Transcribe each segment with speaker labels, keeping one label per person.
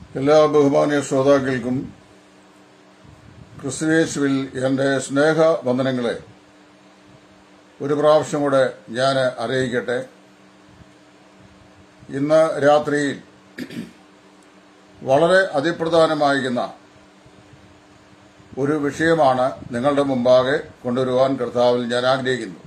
Speaker 1: എല്ലാ ബഹുമാന്യ ശ്രോതാക്കൾക്കും ക്രിസ്തുവേശുവിൽ എന്റെ സ്നേഹ വന്ദനങ്ങളെ ഒരു പ്രാവശ്യം കൂടെ ഞാൻ അറിയിക്കട്ടെ ഇന്ന് രാത്രിയിൽ വളരെ അതിപ്രധാനമായിരിക്കുന്ന ഒരു വിഷയമാണ് നിങ്ങളുടെ മുമ്പാകെ കൊണ്ടുവരുവാൻ കർത്താവിൽ ഞാൻ ആഗ്രഹിക്കുന്നു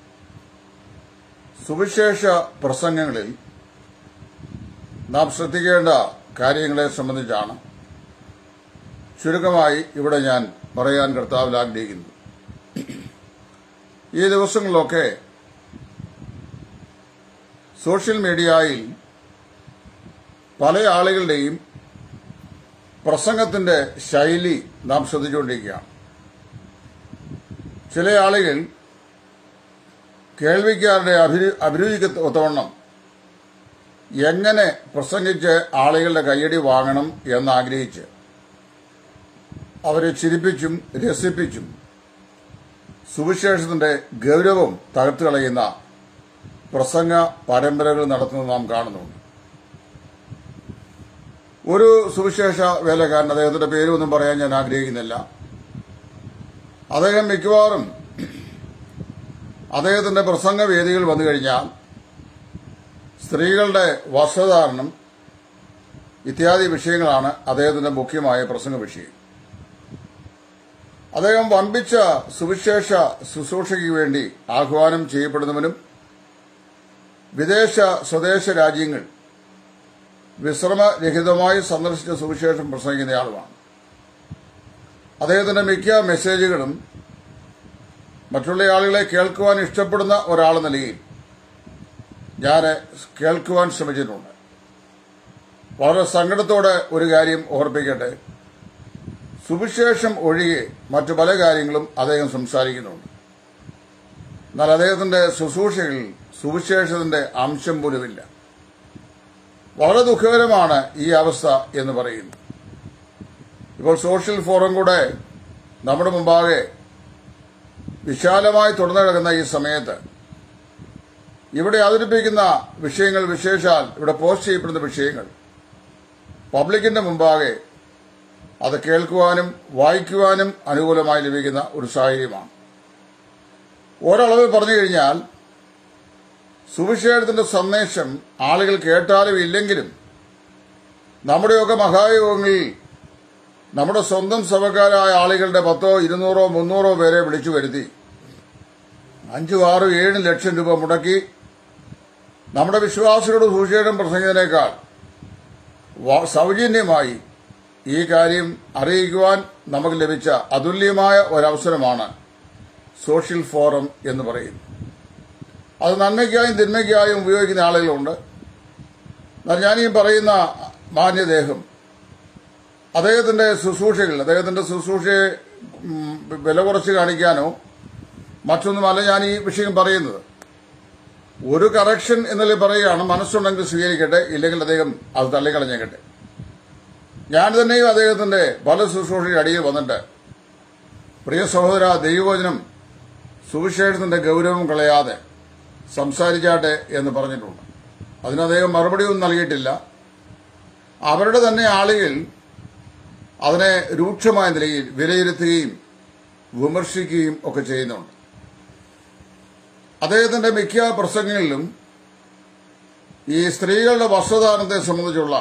Speaker 1: സുവിശേഷ പ്രസംഗങ്ങളിൽ നാം ശ്രദ്ധിക്കേണ്ട കാര്യങ്ങളെ സംബന്ധിച്ചാണ് ചുരുക്കമായി ഇവിടെ ഞാൻ പറയാൻ കർത്താവിൽ ആഗ്രഹിക്കുന്നു ഈ ദിവസങ്ങളിലൊക്കെ സോഷ്യൽ മീഡിയയിൽ പല ആളുകളുടെയും പ്രസംഗത്തിന്റെ ശൈലി നാം ശ്രദ്ധിച്ചുകൊണ്ടിരിക്കുകയാണ് ചില ആളുകൾ കേൾവിക്കാരുടെ അഭിരുചിക്ക് ഒത്തവണ്ണം എങ്ങനെ പ്രസംഗിച്ച് ആളുകളുടെ കയ്യടി വാങ്ങണം എന്നാഗ്രഹിച്ച് അവരെ ചിരിപ്പിച്ചും രസിപ്പിച്ചും സുവിശേഷത്തിന്റെ ഗൗരവം തകർത്തു കളയുന്ന പ്രസംഗ പരമ്പരകൾ നടത്തുന്നത് നാം കാണുന്നുണ്ട് ഒരു സുവിശേഷ വേലക്കാരൻ അദ്ദേഹത്തിന്റെ പേരൊന്നും പറയാൻ ഞാൻ ആഗ്രഹിക്കുന്നില്ല അദ്ദേഹം മിക്കവാറും അദ്ദേഹത്തിന്റെ പ്രസംഗ വേദികൾ വന്നു കഴിഞ്ഞാൽ സ്ത്രീകളുടെ വസ്ത്രധാരണം ഇത്യാദി വിഷയങ്ങളാണ് അദ്ദേഹത്തിന്റെ മുഖ്യമായ പ്രസംഗ വിഷയം അദ്ദേഹം വമ്പിച്ച സുവിശേഷ ശുശ്രൂഷയ്ക്ക് വേണ്ടി ആഹ്വാനം ചെയ്യപ്പെടുന്നവനും വിദേശ സ്വദേശ രാജ്യങ്ങൾ വിശ്രമരഹിതമായി സന്ദർശിച്ച സുവിശേഷം പ്രസംഗിക്കുന്നയാളുമാണ് അദ്ദേഹത്തിന്റെ മിക്ക മെസ്സേജുകളും മറ്റുള്ള ആളുകളെ കേൾക്കുവാൻ ഇഷ്ടപ്പെടുന്ന ഒരാൾ നിലയിൽ ഞാൻ കേൾക്കുവാൻ ശ്രമിച്ചിട്ടുണ്ട് വളരെ സങ്കടത്തോടെ ഒരു കാര്യം ഓർപ്പിക്കട്ടെ സുവിശേഷം ഒഴികെ മറ്റു പല കാര്യങ്ങളും അദ്ദേഹം സംസാരിക്കുന്നുണ്ട് എന്നാൽ അദ്ദേഹത്തിന്റെ ശുശ്രൂഷകളിൽ സുവിശേഷത്തിന്റെ അംശം പോലുമില്ല വളരെ ദുഃഖകരമാണ് ഈ അവസ്ഥ എന്ന് പറയുന്നു ഇപ്പോൾ സോഷ്യൽ ഫോറം കൂടെ നമ്മുടെ മുമ്പാകെ വിശാലമായി തുറന്നു കിടക്കുന്ന ഈ സമയത്ത് ഇവിടെ അവതരിപ്പിക്കുന്ന വിഷയങ്ങൾ വിശേഷാൽ ഇവിടെ പോസ്റ്റ് ചെയ്യപ്പെടുന്ന വിഷയങ്ങൾ പബ്ലിക്കിന്റെ മുമ്പാകെ അത് കേൾക്കുവാനും വായിക്കുവാനും അനുകൂലമായി ലഭിക്കുന്ന ഒരു സാഹചര്യമാണ് ഒരളവിൽ പറഞ്ഞു കഴിഞ്ഞാൽ സുവിശേഷത്തിന്റെ സന്ദേശം ആളുകൾ കേട്ടാലും ഇല്ലെങ്കിലും നമ്മുടെയൊക്കെ മഹായോഗങ്ങളിൽ നമ്മുടെ സ്വന്തം സഭക്കാരായ ആളുകളുടെ പത്തോ ഇരുന്നൂറോ മുന്നൂറോ പേരെ വിളിച്ചു വരുത്തി അഞ്ചു ആറ് ഏഴ് ലക്ഷം രൂപ മുടക്കി നമ്മുടെ വിശ്വാസികളുടെ സുവിശേഷം പ്രസംഗത്തിനേക്കാൾ സൗജന്യമായി ഈ കാര്യം അറിയിക്കുവാൻ നമുക്ക് ലഭിച്ച അതുല്യമായ ഒരവസരമാണ് സോഷ്യൽ ഫോറം എന്ന് പറയുന്നത് അത് നന്മയ്ക്കായും തിന്മയ്ക്കായും ഉപയോഗിക്കുന്ന ആളുകളുണ്ട് എന്നാൽ ഞാൻ ഈ പറയുന്ന മാന്യദേഹം അദ്ദേഹത്തിന്റെ ശുശ്രൂഷകൾ അദ്ദേഹത്തിന്റെ ശുശ്രൂഷയെ വില കുറച്ച് കാണിക്കാനോ മറ്റൊന്നുമല്ല ഞാൻ ഈ വിഷയം പറയുന്നത് ഒരു കറക്ഷൻ എന്നതിൽ പറയുകയാണ് മനസ്സുണ്ടെങ്കിൽ സ്വീകരിക്കട്ടെ ഇല്ലെങ്കിൽ അദ്ദേഹം അത് തള്ളിക്കളഞ്ഞേക്കട്ടെ ഞാൻ തന്നെയും അദ്ദേഹത്തിന്റെ പല ശുശ്രൂഷയുടെ അടിയിൽ വന്നിട്ട് പ്രിയ സഹോദര ദൈവവചനം സുവിശേഷത്തിന്റെ ഗൗരവം കളയാതെ സംസാരിച്ചാട്ടെ എന്ന് പറഞ്ഞിട്ടുണ്ട് അതിന് അദ്ദേഹം മറുപടിയൊന്നും നൽകിയിട്ടില്ല അവരുടെ തന്നെ ആളുകൾ അതിനെ രൂക്ഷമായ നിലയിൽ വിലയിരുത്തുകയും വിമർശിക്കുകയും ഒക്കെ ചെയ്യുന്നുണ്ട് അദ്ദേഹത്തിന്റെ മിക്ക പ്രസംഗങ്ങളിലും ഈ സ്ത്രീകളുടെ വസ്ത്രധാരണത്തെ സംബന്ധിച്ചുള്ള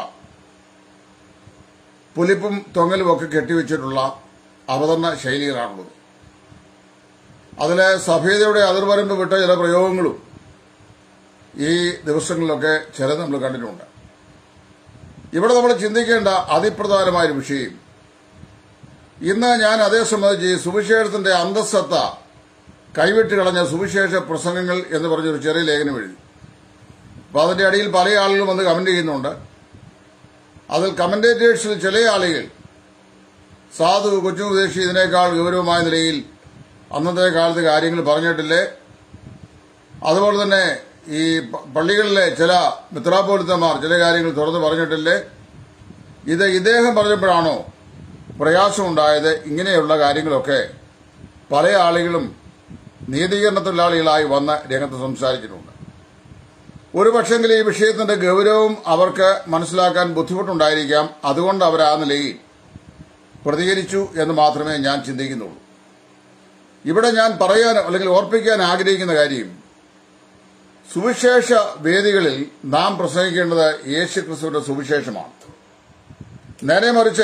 Speaker 1: പുലിപ്പും തൊങ്ങലും ഒക്കെ കെട്ടിവെച്ചിട്ടുള്ള അവതരണ ശൈലികളാണുള്ളത് അതിലെ സഭ്യതയുടെ അതിർവരമ്പ് വിട്ട ചില പ്രയോഗങ്ങളും ഈ ദിവസങ്ങളിലൊക്കെ ചിലത് നമ്മൾ കണ്ടിട്ടുണ്ട് ഇവിടെ നമ്മൾ ചിന്തിക്കേണ്ട അതിപ്രധാനമായ ഒരു വിഷയം ഇന്ന് ഞാൻ അതേ സംബന്ധിച്ച് സുവിശേഷത്തിന്റെ അന്തസ്സത്ത കൈവിട്ട് കളഞ്ഞ സുവിശേഷ പ്രസംഗങ്ങൾ എന്ന് പറഞ്ഞൊരു ചെറിയ ലേഖനം എഴുതി അപ്പോൾ അതിന്റെ അടിയിൽ പല ആളുകളും വന്ന് കമന്റ് ചെയ്യുന്നുണ്ട് അതിൽ കമന്റേറ്റേഴ്സിൽ ചില ആളുകൾ സാധു കൊച്ചു ഉപദേശി ഇതിനേക്കാൾ ഗൗരവമായ നിലയിൽ അന്നത്തെ കാലത്ത് കാര്യങ്ങൾ പറഞ്ഞിട്ടില്ലേ അതുപോലെ തന്നെ ഈ പള്ളികളിലെ ചില മിത്രാപോലിത്തമാർ ചില കാര്യങ്ങൾ തുറന്ന് പറഞ്ഞിട്ടില്ലേ ഇത് ഇദ്ദേഹം പറഞ്ഞപ്പോഴാണോ പ്രയാസമുണ്ടായത് ഇങ്ങനെയുള്ള കാര്യങ്ങളൊക്കെ പല ആളുകളും നീതീകരണ തൊഴിലാളികളായി വന്ന് രംഗത്ത് സംസാരിച്ചിട്ടുണ്ട് ഒരു പക്ഷെങ്കിൽ ഈ വിഷയത്തിന്റെ ഗൗരവം അവർക്ക് മനസ്സിലാക്കാൻ ബുദ്ധിമുട്ടുണ്ടായിരിക്കാം അതുകൊണ്ട് അവർ ആ നിലയിൽ പ്രതികരിച്ചു എന്ന് മാത്രമേ ഞാൻ ചിന്തിക്കുന്നുള്ളൂ ഇവിടെ ഞാൻ പറയാൻ അല്ലെങ്കിൽ ഓർപ്പിക്കാൻ ആഗ്രഹിക്കുന്ന കാര്യം സുവിശേഷ വേദികളിൽ നാം പ്രസംഗിക്കേണ്ടത് യേശു ക്രിസ്തുവിന്റെ സുവിശേഷമാണ് നേരെ മറിച്ച്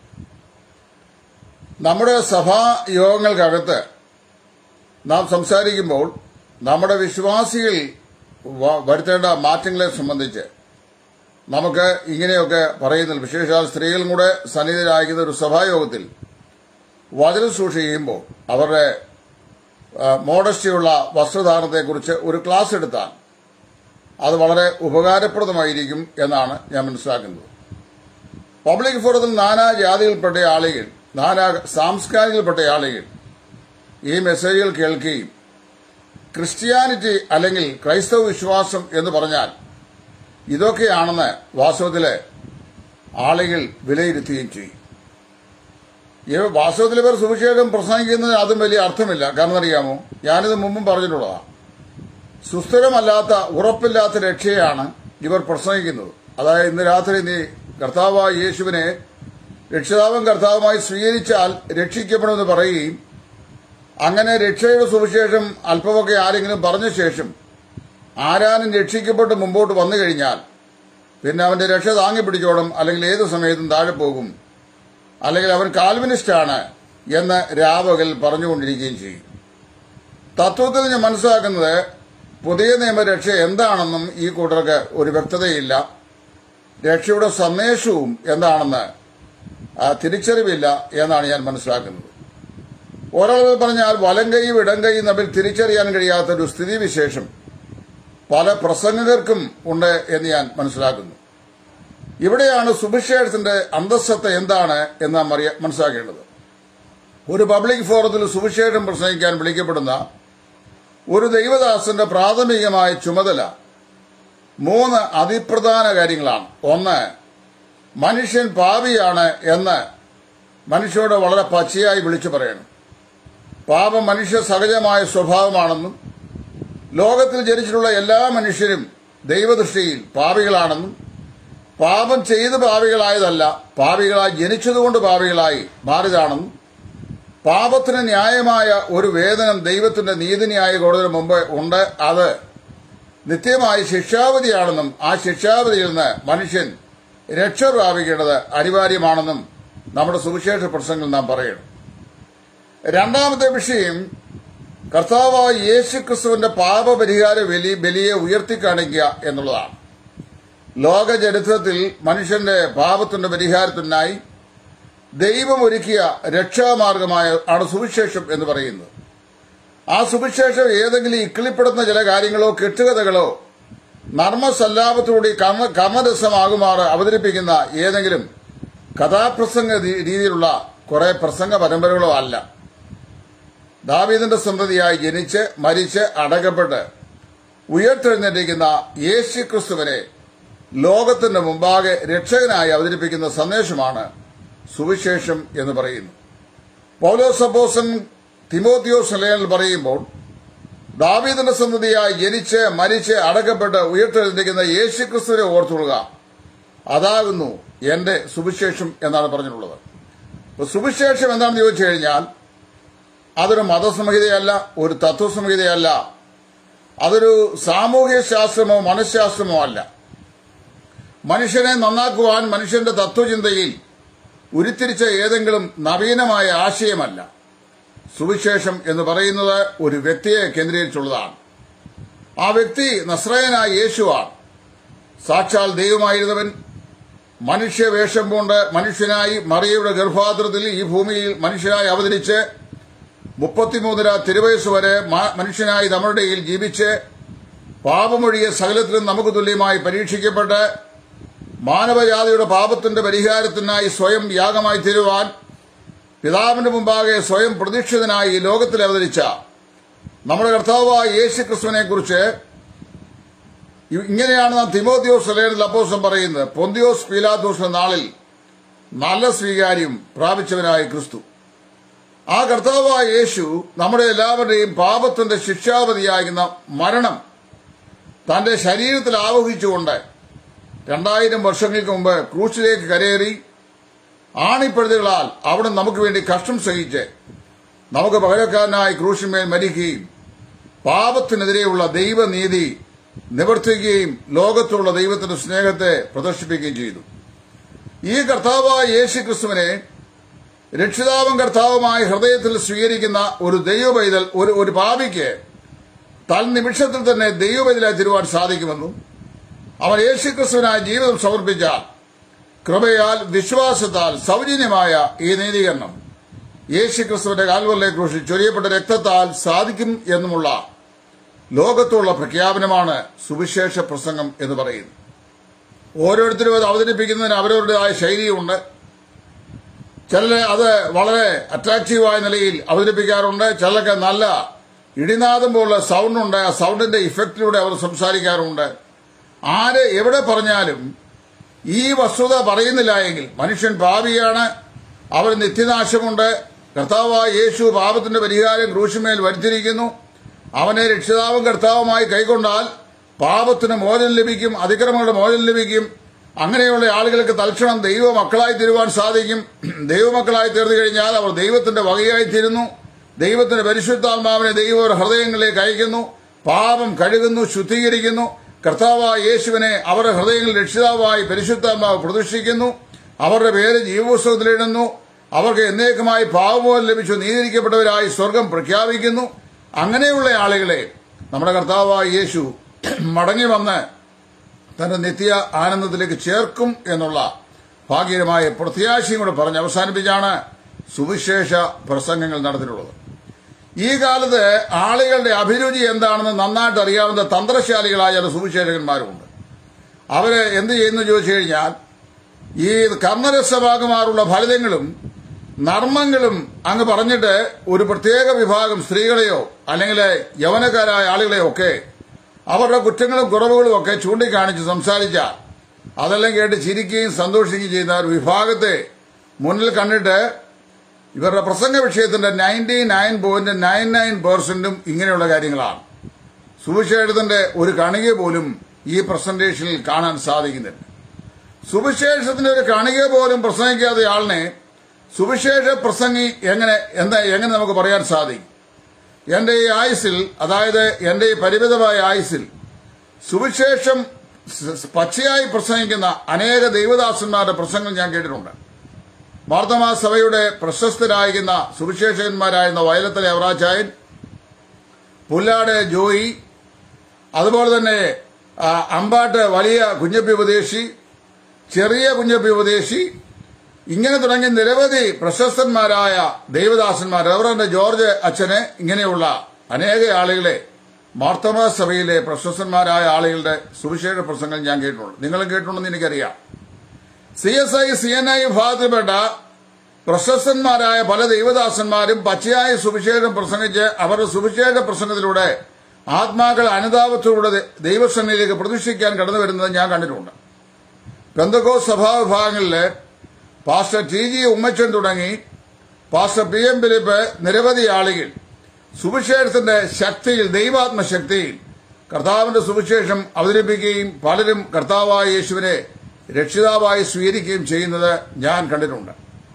Speaker 1: നമ്മുടെ സഭാ യോഗങ്ങൾക്കകത്ത് നാം സംസാരിക്കുമ്പോൾ നമ്മുടെ വിശ്വാസികൾ വ- വരുത്തേണ്ട മാറ്റങ്ങളെ സംബന്ധിച്ച് നമുക്ക് ഇങ്ങനെയൊക്കെ പറയുന്നില്ല വിശേഷാൽ സ്ത്രീകളും കൂടെ സന്നിധരായിരിക്കുന്ന ഒരു സഭായോഗത്തിൽ വചനം സൂക്ഷിക്കുമ്പോൾ അവരുടെ ആ, മോഡസ്റ്റിയുള്ള വസ്ത്രധാരണത്തെക്കുറിച്ച് ഒരു ക്ലാസ് എടുത്താൽ അത് വളരെ ഉപകാരപ്രദമായിരിക്കും എന്നാണ് ഞാൻ മനസ്സിലാക്കുന്നത് പബ്ലിക് ഫോറത്തിൽ നാനാ ജാതിയിൽപ്പെട്ട ആളുകൾ നാനാ സാംസ്കാരികയിൽപ്പെട്ട ആളുകൾ ഈ മെസ്സേജുകൾ കേൾക്കുകയും ക്രിസ്ത്യാനിറ്റി അല്ലെങ്കിൽ ക്രൈസ്തവ വിശ്വാസം എന്ന് പറഞ്ഞാൽ ഇതൊക്കെയാണെന്ന് വാസ്തവത്തില് ആളുകൾ വിലയിരുത്തുകയും ചെയ്യും ഈ വാസ്തവത്തിൽ ഇവർ സുവിശേഷം പ്രസംഗിക്കുന്നതിന് അതും വലിയ അർത്ഥമില്ല കാരണം അറിയാമോ ഞാനിത് മുമ്പും പറഞ്ഞിട്ടുള്ളതാണ് സുസ്ഥിരമല്ലാത്ത ഉറപ്പില്ലാത്ത രക്ഷയാണ് ഇവർ പ്രസംഗിക്കുന്നത് അതായത് ഇന്ന് രാത്രി നീ കർത്താവായ യേശുവിനെ രക്ഷിതാവും കർത്താവുമായി സ്വീകരിച്ചാൽ രക്ഷിക്കപ്പെടുമെന്ന് പറയുകയും അങ്ങനെ രക്ഷയുടെ സുവിശേഷം അല്പമൊക്കെ ആരെങ്കിലും പറഞ്ഞ ശേഷം ആരാനും രക്ഷിക്കപ്പെട്ട് മുമ്പോട്ട് വന്നു കഴിഞ്ഞാൽ പിന്നെ അവന്റെ രക്ഷ താങ്ങി പിടിച്ചോളും അല്ലെങ്കിൽ ഏത് സമയത്തും താഴെ പോകും അല്ലെങ്കിൽ അവൻ കാൽവിനിസ്റ്റാണ് എന്ന് രാവകൽ പറഞ്ഞുകൊണ്ടിരിക്കുകയും ചെയ്യും തത്വത്തിൽ ഞാൻ മനസ്സിലാക്കുന്നത് പുതിയ നിയമരക്ഷ എന്താണെന്നും ഈ കൂട്ടർക്ക് ഒരു വ്യക്തതയില്ല രക്ഷയുടെ സന്ദേശവും എന്താണെന്ന് ആ, തിരിച്ചറിവില്ല എന്നാണ് ഞാൻ മനസ്സിലാക്കുന്നത് ഒരളവിൽ പറഞ്ഞാൽ വലം കൈയും ഇടം കൈയും തമ്മിൽ തിരിച്ചറിയാൻ കഴിയാത്ത ഒരു സ്ഥിതിവിശേഷം പല പ്രസംഗകർക്കും ഉണ്ട് എന്ന് ഞാൻ മനസ്സിലാക്കുന്നു ഇവിടെയാണ് സുവിശേഷത്തിന്റെ അന്തസ്സത്ത എന്താണ് എന്ന് നാം അറിയ- മനസ്സിലാക്കേണ്ടത് ഒരു പബ്ലിക് ഫോറത്തിൽ സുവിശേഷം പ്രസംഗിക്കാൻ വിളിക്കപ്പെടുന്ന ഒരു ദൈവദാസന്റെ പ്രാഥമികമായ ചുമതല മൂന്ന് അതിപ്രധാന കാര്യങ്ങളാണ് ഒന്ന് മനുഷ്യൻ പാപിയാണ് എന്ന് മനുഷ്യരോട് വളരെ പച്ചയായി വിളിച്ചു പറയണം പാപം മനുഷ്യ സഹജമായ സ്വഭാവമാണെന്നും ലോകത്തിൽ ജനിച്ചിട്ടുള്ള എല്ലാ മനുഷ്യരും ദൈവദൃഷ്ടിയിൽ പാപികളാണെന്നും പാപം ചെയ്ത് പാപികളായതല്ല പാപികളായി ജനിച്ചതുകൊണ്ട് പാപികളായി മാറിയതാണെന്നും പാപത്തിന് ന്യായമായ ഒരു വേതനം ദൈവത്തിന്റെ നീതിന്യായ കോടതിന് മുമ്പ് ഉണ്ട് അത് നിത്യമായ ശിക്ഷാവധിയാണെന്നും ആ ശിക്ഷാവധിയിൽ നിന്ന് മനുഷ്യൻ രക്ഷ പ്രാപിക്കേണ്ടത് അനിവാര്യമാണെന്നും നമ്മുടെ സുവിശേഷ പ്രസംഗങ്ങൾ നാം പറയണം രണ്ടാമത്തെ വിഷയം കർത്താവായ യേശു ക്രിസ്തുവിന്റെ പാപപരിഹാര ബലി ബലിയെ ഉയർത്തിക്കാണിക്കുക എന്നുള്ളതാണ് ലോക ചരിത്രത്തിൽ മനുഷ്യന്റെ പാപത്തിന്റെ പരിഹാരത്തിനായി ദൈവം ഒരുക്കിയ രക്ഷാമാർഗമായ ആണ് സുവിശേഷം എന്ന് പറയുന്നത് ആ സുവിശേഷം ഏതെങ്കിലും ഇക്കിളിപ്പെടുന്ന ചില കാര്യങ്ങളോ കെട്ടുകഥകളോ നർമ്മസല്ലാപത്തോടെ കർമ്മ കർമ്മരസമാകുമാറ് അവതരിപ്പിക്കുന്ന ഏതെങ്കിലും കഥാപ്രസംഗ രീ- രീതിയിലുള്ള കുറെ പ്രസംഗ പരമ്പരകളോ അല്ല ദാവീദിന്റെ സന്തതിയായി ജനിച്ച് മരിച്ച് അടക്കപ്പെട്ട് ഉയർത്തെഴുന്നേറ്റിരിക്കുന്ന യേശു ക്രിസ്തുവിനെ ലോകത്തിന്റെ മുമ്പാകെ രക്ഷകനായി അവതരിപ്പിക്കുന്ന സന്ദേശമാണ് സുവിശേഷം എന്ന് പറയുന്നു പൗലോസ് അപ്പോസൻ തിമോത്തിയോസ് ലേഖനിൽ പറയുമ്പോൾ ദാവീദിന്റെ സന്തതിയായി ജനിച്ച് മരിച്ച് അടക്കപ്പെട്ട് ഉയർത്തെഴുന്നേറ്റിരിക്കുന്ന യേശു ക്രിസ്തുവിനെ ഓർത്തുകൊള്ളുക അതാകുന്നു എന്റെ സുവിശേഷം എന്നാണ് പറഞ്ഞിട്ടുള്ളത് അപ്പൊ സുവിശേഷം എന്താണെന്ന് ചോദിച്ചു കഴിഞ്ഞാൽ അതൊരു മതസംഹിതയല്ല ഒരു തത്വസംഹിതയല്ല അതൊരു സാമൂഹ്യ ശാസ്ത്രമോ മനഃശാസ്ത്രമോ അല്ല മനുഷ്യനെ നന്നാക്കുവാൻ മനുഷ്യന്റെ തത്വചിന്തയിൽ ഉരുത്തിരിച്ച ഏതെങ്കിലും നവീനമായ ആശയമല്ല സുവിശേഷം എന്ന് പറയുന്നത് ഒരു വ്യക്തിയെ കേന്ദ്രീകരിച്ചുള്ളതാണ് ആ വ്യക്തി നസ്രയനായ യേശുവാണ് സാക്ഷാൽ ദൈവമായിരുന്നവൻ മനുഷ്യവേഷം കൊണ്ട് മനുഷ്യനായി മറിയയുടെ ഗർഭാത്രത്തിൽ ഈ ഭൂമിയിൽ മനുഷ്യനായി അവതരിച്ച് മുപ്പത്തിമൂന്നര തിരുവയസ് വരെ മ- മനുഷ്യനായി നമ്മുടെ ഇടയിൽ ജീവിച്ച് പാപമൊഴിയ സകലത്തിലും നമുക്ക് തുല്യമായി പരീക്ഷിക്കപ്പെട്ട് മാനവജാതിയുടെ പാപത്തിന്റെ പരിഹാരത്തിനായി സ്വയം യാഗമായി തീരുവാൻ പിതാവിന്റെ മുമ്പാകെ സ്വയം പ്രതീക്ഷിതനായി ഈ ലോകത്തിൽ അവതരിച്ച നമ്മുടെ കർത്താവായ യേശു ക്രിസ്തുവിനെ കുറിച്ച് ഇങ്ങനെയാണ് നാം തിമോത്തിയോസ് ലേഖനത്തിൽ അപ്പോസം പറയുന്നത് പൊന്തിയോസ് പീലാത്തോസ് നാളിൽ നല്ല സ്വീകാര്യം പ്രാപിച്ചവനായ ക്രിസ്തു ആ കർത്താവായ യേശു നമ്മുടെ എല്ലാവരുടെയും പാപത്തിന്റെ ശിക്ഷാവധിയാകുന്ന മരണം തന്റെ ശരീരത്തിൽ ആവഹിച്ചുകൊണ്ട് രണ്ടായിരം വർഷങ്ങൾക്ക് മുമ്പ് ക്രൂശിലേക്ക് കരയേറി ആണിപ്പഴുതുകളാൽ അവിടെ നമുക്ക് വേണ്ടി കഷ്ടം സഹിച്ച് നമുക്ക് പകരക്കാരനായി ക്രൂശിന്മേൽ മരിക്കുകയും പാപത്തിനെതിരെയുള്ള ദൈവനീതി നിവർത്തിക്കുകയും ലോകത്തുള്ള ദൈവത്തിന്റെ സ്നേഹത്തെ പ്രദർശിപ്പിക്കുകയും ചെയ്തു ഈ കർത്താവായ യേശു ക്രിസ്തുവിനെ രക്ഷിതാവും കർത്താവുമായി ഹൃദയത്തിൽ സ്വീകരിക്കുന്ന ഒരു ദൈവപൈതൽ ഒരു ഒരു പാപിക്ക് തൽനിമിഷത്തിൽ തന്നെ ദൈവപൈതലായി തരുവാൻ സാധിക്കുമെന്നും അവൻ യേശു ക്രിസ്തുവിനായി ജീവിതം സമർപ്പിച്ചാൽ കൃപയാൽ വിശ്വാസത്താൽ സൗജന്യമായ ഈ നീതീകരണം യേശു ക്രിസ്തുവിന്റെ കാൽവറിലെ ക്രൂശിൽ ചൊരിയപ്പെട്ട രക്തത്താൽ സാധിക്കും എന്നുമുള്ള ലോകത്തുള്ള പ്രഖ്യാപനമാണ് സുവിശേഷ പ്രസംഗം എന്ന് പറയുന്നത് ഓരോരുത്തരും അത് അവതരിപ്പിക്കുന്നതിന് അവരവരുടേതായ ശൈലിയുണ്ട് ചിലര് അത് വളരെ അട്രാക്റ്റീവായ നിലയിൽ അവതരിപ്പിക്കാറുണ്ട് ചിലർക്ക് നല്ല ഇടിനാദം പോലുള്ള സൗണ്ട് ഉണ്ട് ആ സൗണ്ടിന്റെ ഇഫക്റ്റിലൂടെ അവർ സംസാരിക്കാറുണ്ട് ആര് എവിടെ പറഞ്ഞാലും ഈ വസ്തുത പറയുന്നില്ല എങ്കിൽ മനുഷ്യൻ പാപിയാണ് അവർ നിത്യനാശമുണ്ട് കർത്താവായ യേശു പാപത്തിന്റെ പരിഹാരം ക്രൂശുമേൽ വരുത്തിയിരിക്കുന്നു അവനെ രക്ഷിതാവും കർത്താവുമായി കൈക്കൊണ്ടാൽ പാപത്തിന് മോചനം ലഭിക്കും അതിക്രമങ്ങളുടെ മോചനം ലഭിക്കും അങ്ങനെയുള്ള ആളുകൾക്ക് തൽക്ഷണം ദൈവ മക്കളായി തീരുവാൻ സാധിക്കും ദൈവമക്കളായി തീർന്നു കഴിഞ്ഞാൽ അവർ ദൈവത്തിന്റെ വകയായി തീരുന്നു ദൈവത്തിന്റെ പരിശുദ്ധാത്മാവിനെ ദൈവം അവരുടെ ഹൃദയങ്ങളിലേക്ക് അയക്കുന്നു പാപം കഴുകുന്നു ശുദ്ധീകരിക്കുന്നു കർത്താവായ യേശുവിനെ അവരുടെ ഹൃദയങ്ങളിൽ രക്ഷിതാവായി പരിശുദ്ധാത്മാവ് പ്രതിഷ്ഠിക്കുന്നു അവരുടെ പേര് ജീവപുസ്തകത്തിലിടുന്നു അവർക്ക് എന്നേക്കുമായി പാവമോചനം ലഭിച്ചു നീതിരിക്കപ്പെട്ടവരായി സ്വർഗം പ്രഖ്യാപിക്കുന്നു അങ്ങനെയുള്ള ആളുകളെ നമ്മുടെ കർത്താവായ യേശു മടങ്ങി വന്ന് തന്റെ നിത്യ ആനന്ദത്തിലേക്ക് ചേർക്കും എന്നുള്ള ഭാഗ്യകരമായ പ്രത്യാശയും കൂടെ പറഞ്ഞ് അവസാനിപ്പിച്ചാണ് സുവിശേഷ പ്രസംഗങ്ങൾ നടത്തിയിട്ടുള്ളത് ഈ കാലത്ത് ആളുകളുടെ അഭിരുചി എന്താണെന്ന് നന്നായിട്ട് അറിയാവുന്ന തന്ത്രശാലികളായ ചില സുവിശേഷകന്മാരുമുണ്ട് അവര് എന്ത് ചെയ്യുന്നു ചോദിച്ചു കഴിഞ്ഞാൽ ഈ കർണരസമാകുമാറുള്ള ഫലിതങ്ങളും നർമ്മങ്ങളും അങ്ങ് പറഞ്ഞിട്ട് ഒരു പ്രത്യേക വിഭാഗം സ്ത്രീകളെയോ അല്ലെങ്കിൽ യൗവനക്കാരായ ആളുകളെയോ ഒക്കെ അവരുടെ കുറ്റങ്ങളും കുറവുകളും ഒക്കെ ചൂണ്ടിക്കാണിച്ച് സംസാരിച്ചാൽ അതെല്ലാം കേട്ട് ചിരിക്കുകയും സന്തോഷിക്കുകയും ചെയ്യുന്ന ഒരു വിഭാഗത്തെ മുന്നിൽ കണ്ടിട്ട് ഇവരുടെ പ്രസംഗ വിഷയത്തിന്റെ ninety nine point nine nine പെർസെന്റും ഇങ്ങനെയുള്ള കാര്യങ്ങളാണ് സുവിശേഷത്തിന്റെ ഒരു കണിക പോലും ഈ പ്രസന്റേഷനിൽ കാണാൻ സാധിക്കുന്നില്ല സുവിശേഷത്തിന്റെ ഒരു കണിക പോലും പ്രസംഗിക്കാത്ത ആളിനെ സുവിശേഷ പ്രസംഗി എങ്ങനെ എന്താ എങ്ങനെ നമുക്ക് പറയാൻ സാധിക്കും എന്റെ ഈ ആയുസിൽ അതായത് എന്റെ ഈ പരിമിതമായ ആയുസിൽ സുവിശേഷം സ് പച്ചയായി പ്രസംഗിക്കുന്ന അനേക ദൈവദാസന്മാരുടെ പ്രസംഗം ഞാൻ കേട്ടിട്ടുണ്ട് മാർത്തമാ സഭയുടെ പ്രശസ്തരായിരുന്ന സുവിശേഷകന്മാരായിരുന്ന വയലത്തലെ അവറാച്ചായൻ പുല്ലാട് ജോയി അതുപോലെ തന്നെ ആ, അമ്പാട്ട് വലിയ കുഞ്ഞപ്പി ഉപദേശി ചെറിയ കുഞ്ഞപ്പി ഉപദേശി ഇങ്ങനെ തുടങ്ങി നിരവധി പ്രശസ്തന്മാരായ ദൈവദാസന്മാർ റവറന്റ് ജോർജ് അച്ഛന് ഇങ്ങനെയുള്ള അനേക ആളുകളെ മാർത്തമ സഭയിലെ പ്രശസ്തന്മാരായ ആളുകളുടെ സുവിശേഷ പ്രസംഗം ഞാൻ കേട്ടിട്ടുണ്ട് നിങ്ങളും കേട്ടിട്ടുണ്ടെന്ന് എനിക്കറിയാം C S I C N I വിഭാഗത്തിൽപ്പെട്ട പ്രശസ്തന്മാരായ പല ദൈവദാസന്മാരും പച്ചയായ സുവിശേഷം പ്രസംഗിച്ച് അവരുടെ സുവിശേഷ പ്രസംഗത്തിലൂടെ ആത്മാക്കൾ അനുതാപത്തോടെ ദൈവസന്നിധിയിലേക്ക് പ്രതിഷ്ഠിക്കാൻ കടന്നു വരുന്നത് ഞാൻ കണ്ടിട്ടുണ്ട് പെന്തകോ സഭാവിഭാഗങ്ങളിലെ പാസ്റ്റർ ടി ജി ഉമ്മച്ചൻ തുടങ്ങി പാസ്റ്റർ പി എം ഫിലിപ്പ് നിരവധി ആളുകൾ സുവിശേഷത്തിന്റെ ശക്തിയിൽ ദൈവാത്മശക്തിയിൽ കർത്താവിന്റെ സുവിശേഷം അവതരിപ്പിക്കുകയും പലരും കർത്താവായ യേശുവിനെ രക്ഷിതാവായി സ്വീകരിക്കുകയും ചെയ്യുന്നത് ഞാൻ കണ്ടിട്ടുണ്ട്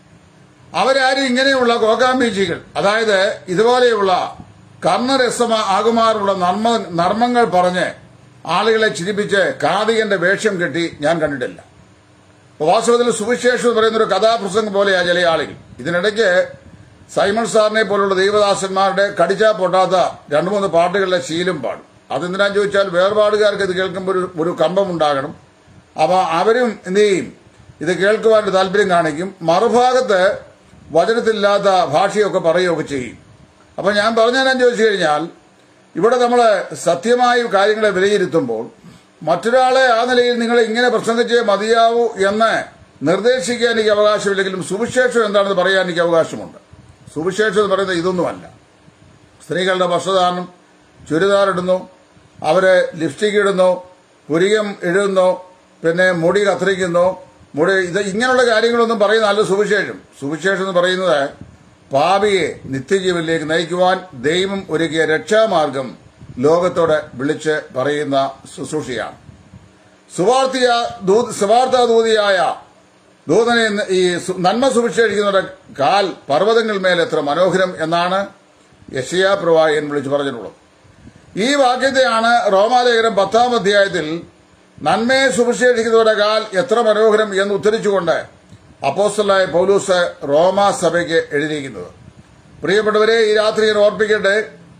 Speaker 1: അവരാരും ഇങ്ങനെയുള്ള കോകാമ്പീച്ചികൾ അതായത് ഇതുപോലെയുള്ള കർണരസമ ആകുമാറുള്ള നർമ്മ നർമ്മങ്ങൾ പറഞ്ഞ് ആളുകളെ ചിരിപ്പിച്ച് കാതികന്റെ വേഷം കെട്ടി ഞാൻ കണ്ടിട്ടില്ല വാസ്തവത്തിൽ സുവിശേഷം എന്ന് പറയുന്ന ഒരു കഥാപ്രസംഗം പോലെയാ ചില ആളുകൾ ഇതിനിടയ്ക്ക് സൈമൺ സാറിനെ പോലുള്ള ദൈവദാസന്മാരുടെ കടിച്ചാ പൊട്ടാത്ത രണ്ടു മൂന്ന് പാട്ടുകളുടെ ശീലം പാടും അതെന്തിനാന്ന് ചോദിച്ചാൽ വേർപാടുകാർക്ക് ഇത് കേൾക്കുമ്പോൾ ഒരു ഒരു കമ്പം ഉണ്ടാകണം അപ്പൊ അവരും എന്ത് ചെയ്യും ഇത് കേൾക്കുവാൻ താല്പര്യം കാണിക്കും മറുഭാഗത്ത് വചനത്തിലില്ലാത്ത ഭാഷയൊക്കെ പറയുകയൊക്കെ ചെയ്യും അപ്പൊ ഞാൻ പറഞ്ഞാൽ ചോദിച്ചു കഴിഞ്ഞാൽ ഇവിടെ നമ്മൾ സത്യമായി കാര്യങ്ങളെ വിലയിരുത്തുമ്പോൾ മറ്റൊരാളെ ആ നിലയിൽ നിങ്ങൾ ഇങ്ങനെ പ്രസംഗിച്ചേ മതിയാവൂ എന്ന് നിർദ്ദേശിക്കാൻ എനിക്ക് അവകാശമില്ലെങ്കിലും സുവിശേഷം എന്താണെന്ന് പറയാൻ എനിക്ക് അവകാശമുണ്ട് സുവിശേഷം എന്ന് പറയുന്നത് ഇതൊന്നുമല്ല സ്ത്രീകളുടെ വസ്ത്രദാനം ചുരിദാർ ഇടുന്നു അവര് ലിപ്സ്റ്റിക് ഇടുന്നു പുരികം ഇടുന്നു പിന്നെ മുടി കത്തിരിക്കുന്നു മുടി ഇത് ഇങ്ങനെയുള്ള കാര്യങ്ങളൊന്നും പറയുന്ന അല്ല സുവിശേഷം സുവിശേഷം എന്ന് പറയുന്നത് പാപിയെ നിത്യജീവനിലേക്ക് നയിക്കുവാൻ ദൈവം ഒരുക്കിയ രക്ഷാമാർഗം ലോകത്തോട് വിളിച്ച് പറയുന്ന ശുശ്രൂഷയാണ് സുവാർത്തിയ ദൂ- സുവാർത്താദൂതിയായ ദൂതനെ ഇന്ന് ഈ സു- നന്മ സുഭിക്ഷേഷിക്കുന്നവരുടെ കാൽ പർവ്വതങ്ങളിന്മേൽ എത്ര മനോഹരം എന്നാണ് യശയാ പ്രവാചകൻ വിളിച്ചു പറഞ്ഞിട്ടുള്ളത് ഈ വാക്യത്തെയാണ് റോമാലേഖനം പത്താം അധ്യായത്തിൽ നന്മയെ സുഭിക്ഷേഷിക്കുന്നവരുടെ കാൽ എത്ര മനോഹരം എന്ന് ഉദ്ധരിച്ചുകൊണ്ട് അപ്പോസ്റ്റലായ പൗലൂസ് റോമാ സഭയ്ക്ക് എഴുതിയിരിക്കുന്നത് പ്രിയപ്പെട്ടവരെ ഈ രാത്രി ഞാൻ ഓർപ്പിക്കട്ടെ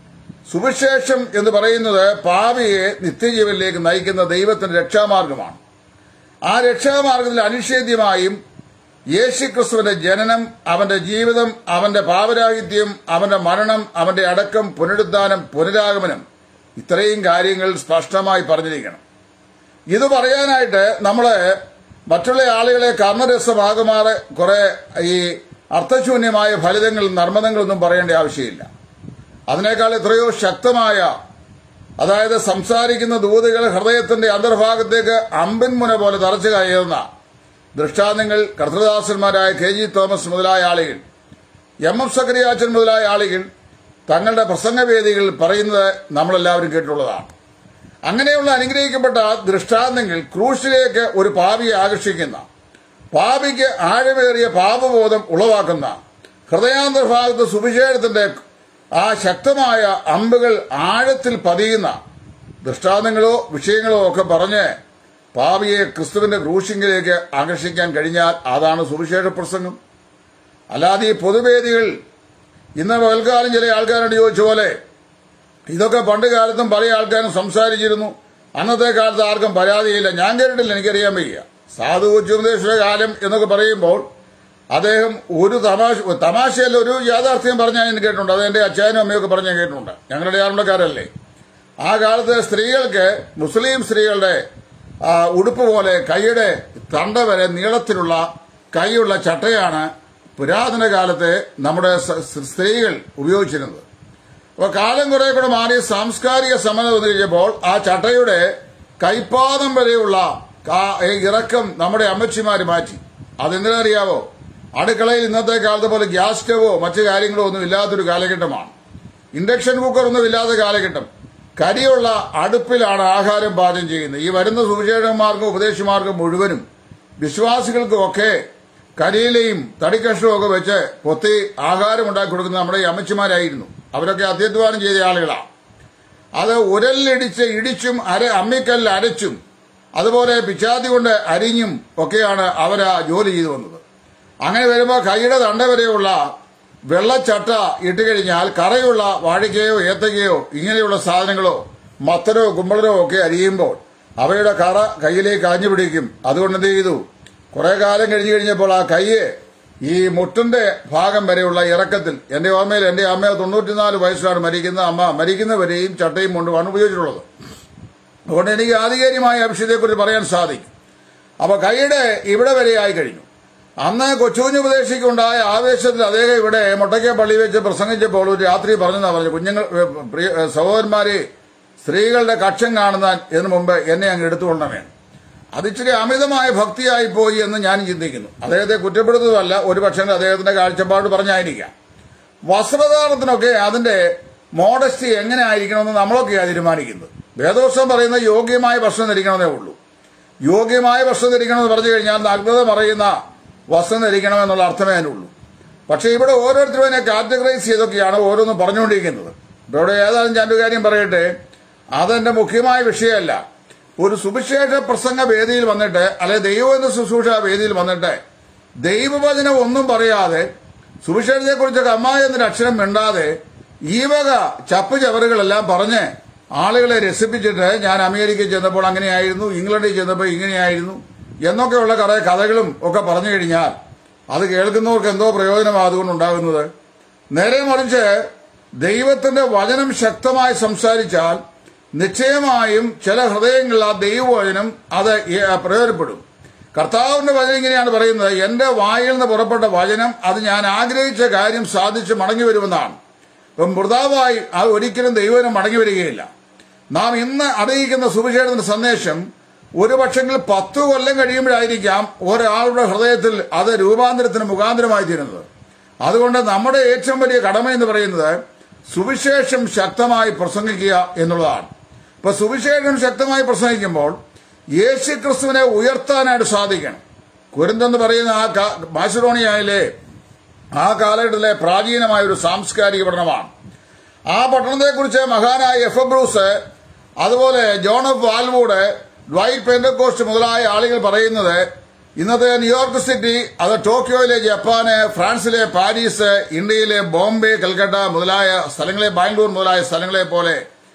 Speaker 1: സുവിശേഷം എന്ന് പറയുന്നത് പാപിയെ നിത്യജീവനിലേക്ക് നയിക്കുന്ന ദൈവത്തിന്റെ രക്ഷാമാർഗമാണ് ആ രക്ഷാമാർഗത്തിൽ അനിഷേധ്യമായും യേശുക്രിസ്തുവിന്റെ ജനനം അവന്റെ ജീവിതം അവന്റെ പാപരാഹിത്യം അവന്റെ മരണം അവന്റെ അടക്കം പുനരുദ്ധാനം പുനരാഗമനം ഇത്രയും കാര്യങ്ങൾ സ്പഷ്ടമായി പറഞ്ഞിരിക്കണം ഇത് പറയാനായിട്ട് നമ്മള് മറ്റുള്ള ആളുകളെ കർമ്മരസമാകുമാറ് കുറെ ഈ അർത്ഥശൂന്യമായ ഫലിതങ്ങൾ നർമ്മതങ്ങളൊന്നും പറയേണ്ട ആവശ്യമില്ല അതിനേക്കാൾ എത്രയോ ശക്തമായ അതായത് സംസാരിക്കുന്ന ദൂതുകൾ ഹൃദയത്തിന്റെ അന്തർഭാഗത്തേക്ക് അമ്പിൻ മുന പോലെ തറച്ചു കയറുന്ന ദൃഷ്ടാന്തങ്ങൾ കർത്തൃദാസന്മാരായ കെ ജി തോമസ് മുതലായ ആളുകൾ എം എം സക്രിയാച്ചൻ മുതലായ ആളുകൾ തങ്ങളുടെ പ്രസംഗവേദികളിൽ പറയുന്നത് നമ്മളെല്ലാവരും കേട്ടിട്ടുള്ളതാണ് അങ്ങനെയുള്ള അനുഗ്രഹിക്കപ്പെട്ട ദൃഷ്ടാന്തങ്ങൾ ക്രൂശിലേക്ക് ഒരു പാപിയെ ആകർഷിക്കുന്ന പാപിക്ക് ആഴമേറിയ പാപബോധം ഉളവാക്കുന്ന ഹൃദയാന്തർഭാഗത്ത് സുവിശേഷത്തിന്റെ ആ ശക്തമായ അമ്പുകൾ ആഴത്തിൽ പതിയുന്ന ദൃഷ്ടാന്തങ്ങളോ വിഷയങ്ങളോ ഒക്കെ പറഞ്ഞ് പാപിയെ ക്രിസ്തുവിന്റെ ക്രൂശിങ്കിലേക്ക് ആകർഷിക്കാൻ കഴിഞ്ഞാൽ അതാണ് സുവിശേഷ പ്രസംഗം അല്ലാതെ ഈ പൊതുവേദികൾ ഇന്ന് പകൽക്കാലം ചില ആൾക്കാരോട് ചോദിച്ച പോലെ ഇതൊക്കെ പണ്ട് കാലത്തും പല ആൾക്കാരും സംസാരിച്ചിരുന്നു അന്നത്തെ കാലത്ത് ആർക്കും പരാതിയില്ല ഞാൻ കേട്ടിട്ടില്ല എനിക്കറിയാൻ വയ്യ സാധു ഉച്ചോപദേശ കാലം എന്നൊക്കെ പറയുമ്പോൾ അദ്ദേഹം ഒരു തമാശ തമാശയല്ല ഒരു യാഥാർത്ഥ്യം പറഞ്ഞാൽ ഞാൻ കേട്ടിട്ടുണ്ട് അത് എന്റെ അച്ഛനും അമ്മയൊക്കെ പറഞ്ഞ് ഞാൻ കേട്ടിട്ടുണ്ട് ഞങ്ങളുടെ ആറുണ്ടക്കാരല്ലേ ആ കാലത്ത് സ്ത്രീകൾക്ക് മുസ്ലിം സ്ത്രീകളുടെ ആ, ഉടുപ്പ് പോലെ കൈയുടെ തണ്ട വരെ നീളത്തിലുള്ള കൈയുള്ള ചട്ടയാണ് പുരാതന കാലത്തെ നമ്മുടെ സ- സ്ത്രീകൾ ഉപയോഗിച്ചിരുന്നത് അപ്പൊ കാലം കുറെ കൂടെ മാറി സാംസ്കാരിക സമരം വന്നു കഴിഞ്ഞപ്പോൾ ആ ചട്ടയുടെ കൈപ്പാദം വരെയുള്ള കാ- ഈ ഇറക്കം നമ്മുടെ അമ്മച്ചിമാര് മാറ്റി അതെന്തിനറിയാവോ അടുക്കളയിൽ ഇന്നത്തെ കാലത്തെ പോലെ ഗ്യാസ് സ്റ്റവോ മറ്റു കാര്യങ്ങളോ ഒന്നും ഇല്ലാത്തൊരു കാലഘട്ടമാണ് ഇൻഡക്ഷൻ കുക്കർ ഒന്നും ഇല്ലാത്ത കാലഘട്ടം കരിയുള്ള അടുപ്പിലാണ് ആഹാരം പാചകം ചെയ്യുന്നത് ഈ വരുന്ന സുവിശേഷന്മാർക്കും ഉപദേശിമാർക്കും മുഴുവനും വിശ്വാസികൾക്കും ഒക്കെ കരിയിലെയും തടിക്കഷ്ണവും ഒക്കെ വെച്ച് പൊത്തി ആഹാരം ഉണ്ടാക്കി കൊടുക്കുന്ന നമ്മുടെ ഈ അമ്മച്ചിമാരായിരുന്നു അവരൊക്കെ അത്യധ്വാനം ചെയ്ത ആളുകളാണ് അത് ഉരലിടിച്ച് ഇടിച്ചും അര അമ്മിക്കല്ലിൽ അരച്ചും അതുപോലെ പിച്ചാത്തി കൊണ്ട് അരിഞ്ഞും ഒക്കെയാണ് അവർ ആ ജോലി ചെയ്തു വന്നത് അങ്ങനെ വരുമ്പോൾ കൈയുടെ തണ്ട വരെയുള്ള വെള്ളച്ചട്ട ഇട്ട് കഴിഞ്ഞാൽ കറയുള്ള വാഴയ്ക്കയോ ഏത്തക്കയോ ഇങ്ങനെയുള്ള സാധനങ്ങളോ മത്തനോ കുമ്പളനോ ഒക്കെ അരിയുമ്പോൾ അവയുടെ കറ കയ്യിലേക്ക് അഞ്ഞു പിടിക്കും അതുകൊണ്ട് എന്ത് ചെയ്തു കുറെ കാലം കഴിഞ്ഞു കഴിഞ്ഞപ്പോൾ ആ കയ്യ് ഈ മുട്ടിന്റെ ഭാഗം വരെയുള്ള ഇറക്കത്തിൽ എന്റെ ഓർമ്മയിൽ എന്റെ അമ്മ തൊണ്ണൂറ്റിനാല് വയസ്സിലാണ് മരിക്കുന്ന അമ്മ മരിക്കുന്നവരെയും ചട്ടയും കൊണ്ടുമാണ് ഉപയോഗിച്ചിട്ടുള്ളത് അതുകൊണ്ട് എനിക്ക് ആധികാരികമായ വിഷയത്തെക്കുറിച്ച് പറയാൻ സാധിക്കും അപ്പൊ കൈയുടെ ഇവിടെ വരെ ആയി കഴിഞ്ഞു അന്ന് കൊച്ചുകുഞ്ഞു ഉപദേശിക്കുണ്ടായ ആവേശത്തിൽ അദ്ദേഹം ഇവിടെ മുട്ടയ്ക്ക പള്ളി വെച്ച് പ്രസംഗിച്ചപ്പോൾ ഒരു രാത്രി പറഞ്ഞെന്നാ പറഞ്ഞു കുഞ്ഞുങ്ങൾ ഏ, പ്രിയ ഏ, സഹോദരന്മാരെ സ്ത്രീകളുടെ കക്ഷം കാണുന്ന ഇതിനു മുമ്പ് എന്നെ അങ്ങ് എടുത്തുകൊള്ളണമേ അത് ഇച്ചിരി അമിതമായ ഭക്തിയായി പോയി എന്ന് ഞാൻ ചിന്തിക്കുന്നു അദ്ദേഹത്തെ കുറ്റപ്പെടുത്തുന്നതല്ല ഒരു പക്ഷേ അദ്ദേഹത്തിന്റെ കാഴ്ചപ്പാട് പറഞ്ഞായിരിക്കാം വസ്ത്രധാരണത്തിനൊക്കെ അതിന്റെ മോഡസ്റ്റി എങ്ങനെ ആയിരിക്കണമെന്ന് നമ്മളൊക്കെയാണ് തീരുമാനിക്കുന്നത് വേദോത്സവം പറയുന്ന യോഗ്യമായ വസ്ത്രം ധരിക്കണമെന്നേ ഉള്ളൂ യോഗ്യമായ വസ്ത്രം ധരിക്കണമെന്ന് പറഞ്ഞു കഴിഞ്ഞാൽ നഗ്നത പറയുന്ന വസ്ത്രം ധരിക്കണമെന്നുള്ള അർത്ഥമേ അതിനുള്ളൂ പക്ഷേ ഇവിടെ ഓരോരുത്തരും അതിനെ കാറ്റഗറൈസ് ചെയ്തൊക്കെയാണ് ഓരോന്നും പറഞ്ഞുകൊണ്ടിരിക്കുന്നത് ഇപ്പൊ ഇവിടെ ഏതായാലും ഞാൻ ഒരു കാര്യം പറയട്ടെ അതെന്റെ മുഖ്യമായ വിഷയമല്ല ഒരു സുവിശേഷ പ്രസംഗ വേദിയിൽ വന്നിട്ട് അല്ലെ ദൈവമെന്ന ശുശ്രൂഷ വേദിയിൽ വന്നിട്ട് ദൈവവചനം ഒന്നും പറയാതെ സുവിശേഷത്തെക്കുറിച്ചൊക്കെ അമ്മ എന്നൊരു അക്ഷരം മിണ്ടാതെ ഈ വക ചപ്പ് ചവറുകളെല്ലാം പറഞ്ഞ് ആളുകളെ രസിപ്പിച്ചിട്ട് ഞാൻ അമേരിക്കയിൽ ചെന്നപ്പോൾ അങ്ങനെയായിരുന്നു ഇംഗ്ലണ്ടിൽ ചെന്നപ്പോൾ ഇങ്ങനെയായിരുന്നു എന്നൊക്കെയുള്ള കുറെ കഥകളും ഒക്കെ പറഞ്ഞു കഴിഞ്ഞാൽ അത് കേൾക്കുന്നവർക്ക് എന്തോ പ്രയോജനമാണ് അതുകൊണ്ട് ഉണ്ടാകുന്നത് നേരെ മറിച്ച് ദൈവത്തിന്റെ വചനം ശക്തമായി സംസാരിച്ചാൽ നിശ്ചയമായും ചില ഹൃദയങ്ങളിൽ ആ ദൈവവചനം അത് ഏ- പ്രയോജനപ്പെടും കർത്താവിന്റെ വചനം ഇങ്ങനെയാണ് പറയുന്നത് എന്റെ വായിൽ നിന്ന് പുറപ്പെട്ട വചനം അത് ഞാൻ ആഗ്രഹിച്ച കാര്യം സാധിച്ച് മടങ്ങി വരുമെന്നാണ് ഇപ്പം മൃതാവായി അത് ഒരിക്കലും ദൈവനം മടങ്ങി വരികയില്ല നാം ഇന്ന് അറിയിക്കുന്ന സുവിശേഷത്തിന്റെ സന്ദേശം ഒരു പക്ഷെങ്കിൽ പത്തു കൊല്ലം കഴിയുമ്പോഴായിരിക്കാം ഒരാളുടെ ഹൃദയത്തിൽ അത് രൂപാന്തരത്തിന് മുഖാന്തരമായി തീരുന്നത് അതുകൊണ്ട് നമ്മുടെ ഏറ്റവും വലിയ കടമ എന്ന് പറയുന്നത് സുവിശേഷം ശക്തമായി പ്രസംഗിക്കുക എന്നുള്ളതാണ് ഇപ്പൊ സുവിശേഷം ശക്തമായി പ്രസംഗിക്കുമ്പോൾ യേശു ക്രിസ്തുവിനെ ഉയർത്താനായിട്ട് സാധിക്കണം കുരുന്തെന്ന് പറയുന്ന ആ കാ- മാസിഡോണിയയിലെ ആ കാലഘട്ടത്തിലെ പ്രാചീനമായ ഒരു സാംസ്കാരിക പഠനമാണ് ആ പഠനത്തെക്കുറിച്ച് മഹാനായ എഫ് എം ബ്രൂസ് അതുപോലെ John of Walvoord Dwight Pentecost മുതലായ ആളുകൾ പറയുന്നത് ഇന്നത്തെ ന്യൂയോർക്ക് സിറ്റി അത് ടോക്കിയോയിലെ ജപ്പാന് ഫ്രാൻസിലെ പാരീസ് ഇന്ത്യയിലെ ബോംബെ കൽക്കട്ട മുതലായ സ്ഥലങ്ങളെ ബാംഗ്ലൂർ മുതലായ സ്ഥലങ്ങളെ പോലെ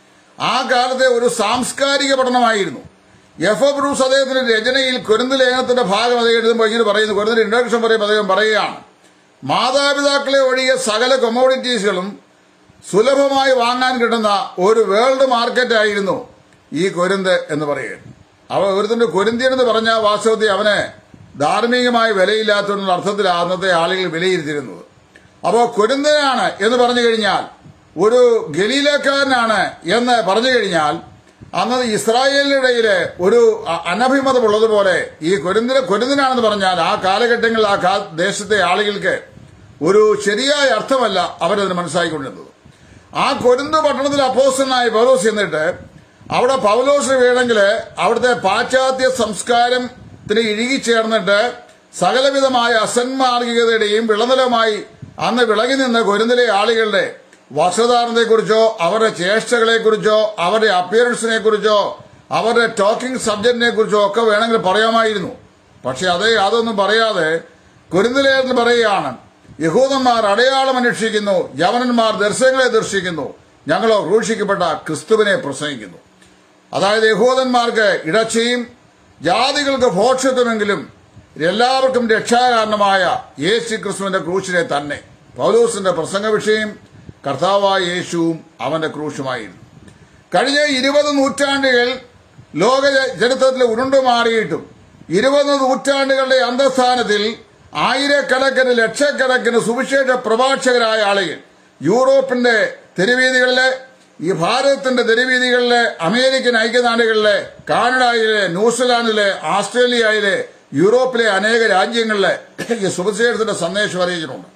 Speaker 1: ആ കാലത്തെ ഒരു സാംസ്കാരിക പഠനമായിരുന്നു എഫ് എ ബ്രൂസ് അദ്ദേഹത്തിന്റെ രചനയിൽ കുരുന്ന് ലേഖനത്തിന്റെ ഭാഗം അദ്ദേഹം എഴുതുമ്പോൾ ഇങ്ങനെ പറയുന്നു കുരുന്നിന്റെ ഇൻട്രഡക്ഷൻ പറയുമ്പോൾ അദ്ദേഹം പറയുകയാണ് മാതാപിതാക്കളെ ഒഴികെ സകല കൊമോഡിറ്റീസുകളും സുലഭമായി വാങ്ങാൻ കിട്ടുന്ന ഒരു വേൾഡ് മാർക്കറ്റ് ആയിരുന്നു ഈ കൊരിന്ത് എന്ന് പറയുന്നത് അവ ഒരുത്തിന്റെ കൊരിന്ത്യൻ എന്ന് പറഞ്ഞ വാസ്തവത്തിൽ അവന് ധാർമ്മികമായി വിലയില്ലാത്തതിനുള്ള അർത്ഥത്തിൽ അന്നത്തെ ആളുകൾ വിലയിരുത്തിയിരുന്നത് അപ്പോൾ കൊരിന്തനാണ് എന്ന് പറഞ്ഞു കഴിഞ്ഞാൽ ഒരു ഗലീലക്കാരനാണ് എന്ന് പറഞ്ഞു കഴിഞ്ഞാൽ അന്ന് ഇസ്രായേലിന്റെ ഇടയിലെ ഒരു അ- അനഭിമതമുള്ളതുപോലെ ഈ കൊരിന്തിന് കൊരിന്തിനാണെന്ന് പറഞ്ഞാൽ ആ കാലഘട്ടങ്ങളിൽ ആ കാ- ദേശത്തെ ആളുകൾക്ക് ഒരു ശരിയായ അർത്ഥമല്ല അവരതിന് മനസ്സിലാക്കിക്കൊണ്ടിരുന്നത് ആ കൊരിന്ത് പട്ടണത്തിൽ അപ്പോസ്റ്റനായ പൗലോസ് എന്നിട്ട് അവിടെ പൗലോസ് വേണമെങ്കിൽ അവിടുത്തെ പാശ്ചാത്യ സംസ്കാരത്തിന് ഇഴുകിച്ചേർന്നിട്ട് സകലവിധമായ അസന്മാർഗികതയുടെയും വിളനിലമായി അന്ന് വിളങ്ങി നിന്ന കൊരിന്തിലെ ആളുകളുടെ വസ്ത്രധാരണത്തെക്കുറിച്ചോ അവരുടെ ചേഷ്ടകളെക്കുറിച്ചോ അവരുടെ അപ്പിയറൻസിനെ കുറിച്ചോ അവരുടെ ടോക്കിംഗ് സബ്ജക്റ്റിനെ കുറിച്ചോ ഒക്കെ വേണമെങ്കിൽ പറയാമായിരുന്നു പക്ഷെ അതേ അതൊന്നും പറയാതെ കുരുന്നിലേന്ന് പറയുകയാണ് യഹൂദന്മാർ അടയാളം അന്വേഷിക്കുന്നു യവനന്മാർ ദർശനങ്ങളെ ദർശിക്കുന്നു ഞങ്ങളോ ക്രൂശിക്കപ്പെട്ട ക്രിസ്തുവിനെ പ്രസംഗിക്കുന്നു അതായത് യഹൂദന്മാർക്ക് ഇടച്ചയും ജാതികൾക്ക് ഭോക്ഷത്വമെങ്കിലും എല്ലാവർക്കും രക്ഷാകാരണമായ യേശു ക്രിസ്തുവിന്റെ ക്രൂശിനെ തന്നെ പൗലൂസിന്റെ പ്രസംഗ വിഷയം കർത്താവായ യേശുവും അവന്റെ ക്രൂശുമായിരുന്നു കഴിഞ്ഞ ഇരുപത് നൂറ്റാണ്ടുകൾ ലോക ചരിത്രത്തിൽ ഉരുണ്ടുമാറിയിട്ടും ഇരുപത് നൂറ്റാണ്ടുകളുടെ അന്തസ്ഥാനത്തിൽ ആയിരക്കണക്കിന് ലക്ഷക്കണക്കിന് സുവിശേഷ പ്രഭാഷകരായ ആളുകൾ യൂറോപ്പിന്റെ തെരുവീതികളിലെ ഈ ഭാരതത്തിന്റെ തെരുവീതികളിലെ അമേരിക്കൻ ഐക്യനാടുകളിലെ കാനഡയിലെ ന്യൂസിലാൻഡിലെ ആസ്ട്രേലിയയിലെ യൂറോപ്പിലെ അനേക രാജ്യങ്ങളിലെ ഈ സുവിശേഷത്തിന്റെ സന്ദേശം അറിയിച്ചിട്ടുണ്ട്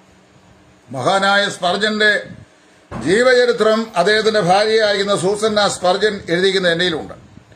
Speaker 1: മഹാനായ സ്പർജന്റെ ജീവചരിത്രം അദ്ദേഹത്തിന്റെ ഭാര്യയായിരുന്ന സൂസന്ന സ്പർജൻ എഴുതിയിരിക്കുന്ന എന്റെയിലുണ്ട്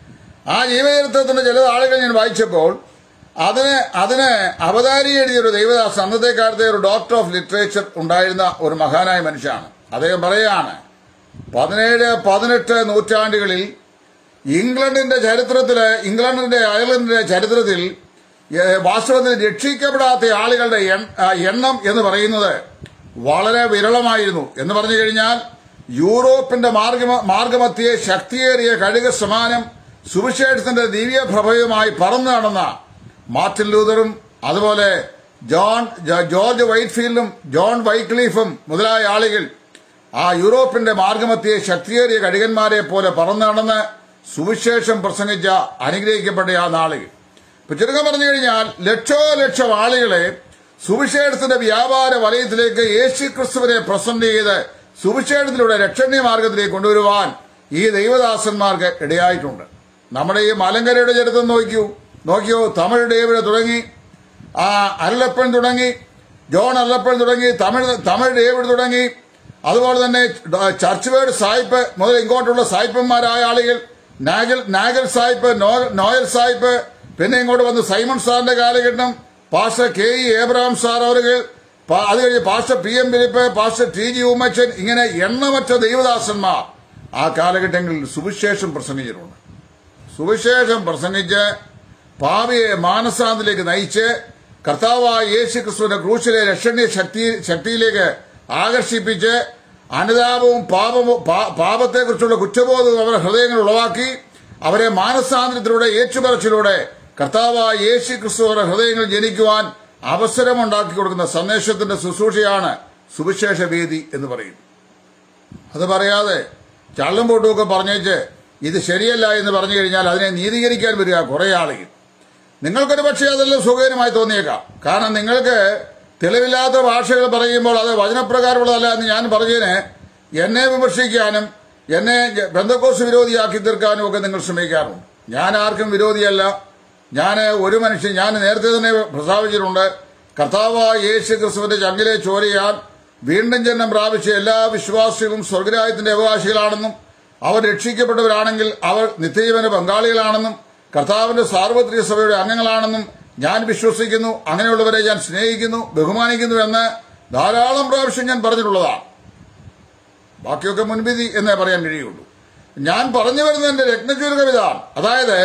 Speaker 1: ആ ജീവചരിത്രത്തിന്റെ ചില ആളുകൾ ഞാൻ വായിച്ചപ്പോൾ അതിന് അതിന് അവതാരി എഴുതിയ ഒരു ദൈവദാസ് അന്നത്തെ കാലത്തെ ഒരു ഡോക്ടർ ഓഫ് ലിറ്ററേച്ചർ ഉണ്ടായിരുന്ന ഒരു മഹാനായ മനുഷ്യനാണ് അദ്ദേഹം പറയുകയാണ് പതിനേഴ് പതിനെട്ട് നൂറ്റാണ്ടുകളിൽ ഇംഗ്ലണ്ടിന്റെ ചരിത്രത്തില് ഇംഗ്ലണ്ടിന്റെ അയർലൻഡിന്റെ ചരിത്രത്തിൽ ഏഹ്, വാസ്തവത്തിൽ രക്ഷിക്കപ്പെടാത്ത ആളുകളുടെ എൺ- ആ, എണ്ണം എന്ന് പറയുന്നത് വളരെ വിരളമായിരുന്നു എന്ന് പറഞ്ഞു കഴിഞ്ഞാൽ യൂറോപ്പിന്റെ മാർഗമ മാർഗമധ്യേ ശക്തിയേറിയ കഴുക സമാനം സുവിശേഷത്തിന്റെ ദിവ്യപ്രഭയുമായി പറന്നു നടന്ന മാർട്ടിൻ ലൂതറും അതുപോലെ ജോൺ ജോ- ജോർജ് വൈറ്റ്ഫീൽഡും ജോൺ വൈക്ലീഫും മുതലായ ആളുകൾ ആ യൂറോപ്പിന്റെ മാർഗമധ്യേ ശക്തിയേറിയ കഴുകന്മാരെ പോലെ പറന്നു നടന്ന് സുവിശേഷം പ്രസംഗിച്ച അനുഗ്രഹിക്കപ്പെട്ട ആ നാളുകൾ ഇപ്പൊ ചുരുക്കം പറഞ്ഞു കഴിഞ്ഞാൽ ലക്ഷോ ലക്ഷം ആളുകളെ സുവിശേഷത്തിന്റെ വ്യാപാര വലയത്തിലേക്ക് യേശു ക്രിസ്തുവിനെ പ്രസന്റ് ചെയ്ത് സുവിശേഷത്തിലൂടെ രക്ഷണീയ മാർഗത്തിലേക്ക് കൊണ്ടുവരുവാൻ ഈ ദൈവദാസന്മാർക്ക് ഇടയായിട്ടുണ്ട് നമ്മുടെ ഈ മലങ്കരയുടെ ചരിത്രം നോക്കിയൂ നോക്കിയോ തമിഴ് ഡേവിഡ് തുടങ്ങി ആ അരുളപ്പൻ തുടങ്ങി ജോൺ അരുളപ്പൻ തുടങ്ങി തമിഴ് തമിഴ് ഡേവിഡ് തുടങ്ങി അതുപോലെ തന്നെ ചർച്ച് വേർഡ് സായിപ്പ് മുതൽ ഇങ്ങോട്ടുള്ള സായിപ്പന്മാരായ ആളുകൾ നാഗൽ നാഗൽ സായിപ്പ് നോ- നോയൽ സായിപ്പ് പിന്നെ ഇങ്ങോട്ട് വന്ന് സൈമൺ സാറിന്റെ കാലഘട്ടം pastor K E Abraham sir അവരുകൾ പാ- അത് കഴിഞ്ഞ് pastor P M Philip pastor T G Ummachan ഇങ്ങനെ എണ്ണമറ്റ ദൈവദാസന്മാർ ആ കാലഘട്ടങ്ങളിൽ സുവിശേഷം പ്രസംഗിച്ചിട്ടുണ്ട് സുവിശേഷം പ്രസംഗിച്ച് പാവിയെ മാനസാന്തിലേക്ക് നയിച്ച് കർത്താവായ യേശു ക്രിസ്തുവിന്റെ ക്രൂശിലെ രക്ഷണീയ ശക്തി ശക്തിയിലേക്ക് ആകർഷിപ്പിച്ച് അനുതാപവും പാപവും പാ- പാപത്തെക്കുറിച്ചുള്ള കുറ്റബോധവും അവരുടെ ഹൃദയങ്ങൾ ഉളവാക്കി അവരെ മാനസാന്തരത്തിലൂടെ ഏറ്റുപറച്ചിലൂടെ കർത്താവായ യേശു ക്രിസ്തു അവരുടെ ഹൃദയങ്ങൾ ജനിക്കുവാൻ അവസരമുണ്ടാക്കി കൊടുക്കുന്ന സന്ദേശത്തിന്റെ ശുശ്രൂഷയാണ് സുവിശേഷ വേദി എന്ന് പറയുന്നത് അത് പറയാതെ ചള്ളും പൊട്ടുമൊക്കെ പറഞ്ഞേച്ച് ഇത് ശരിയല്ല എന്ന് പറഞ്ഞു കഴിഞ്ഞാൽ അതിനെ നീതീകരിക്കാൻ വരിക കുറെ ആളുകൾ നിങ്ങൾക്കൊരു പക്ഷേ അതെല്ലാം സുഖകരമായി തോന്നിയേക്കാം കാരണം നിങ്ങൾക്ക് തെളിവില്ലാത്ത ഭാഷകൾ പറയുമ്പോൾ അത് വചനപ്രകാരമുള്ളതല്ല എന്ന് ഞാൻ പറഞ്ഞതിന് എന്നെ വിമർശിക്കാനും എന്നെ ബന്ധക്കോസ് വിരോധിയാക്കി തീർക്കാനും ഒക്കെ നിങ്ങൾ ശ്രമിക്കാറുണ്ട് ഞാൻ ആർക്കും വിരോധിയല്ല ഞാൻ ഒരു മനുഷ്യൻ ഞാൻ നേരത്തെ തന്നെ പ്രസ്താവിച്ചിട്ടുണ്ട് കർത്താവായ യേശു ക്രിസ്തുവിന്റെ ചങ്കിലെ ചോരയാൽ വീണ്ടും ജന്മം പ്രാപിച്ച എല്ലാ വിശ്വാസികളും സ്വർഗരാജ്യത്തിന്റെ അവകാശികളാണെന്നും അവർ രക്ഷിക്കപ്പെട്ടവരാണെങ്കിൽ അവർ നിത്യജീവന പങ്കാളികളാണെന്നും കർത്താവിന്റെ സാർവത്രിക സഭയുടെ അംഗങ്ങളാണെന്നും ഞാൻ വിശ്വസിക്കുന്നു അങ്ങനെയുള്ളവരെ ഞാൻ സ്നേഹിക്കുന്നു ബഹുമാനിക്കുന്നു എന്ന് ധാരാളം പ്രാവശ്യം ഞാൻ പറഞ്ഞിട്ടുള്ളതാണ് ബാക്കിയൊക്കെ മുൻവിധി എന്നേ പറയാൻ കഴിയുള്ളൂ ഞാൻ പറഞ്ഞു വരുന്നതിന്റെ രത്നചുരുക്കം ഇതാണ് അതായത്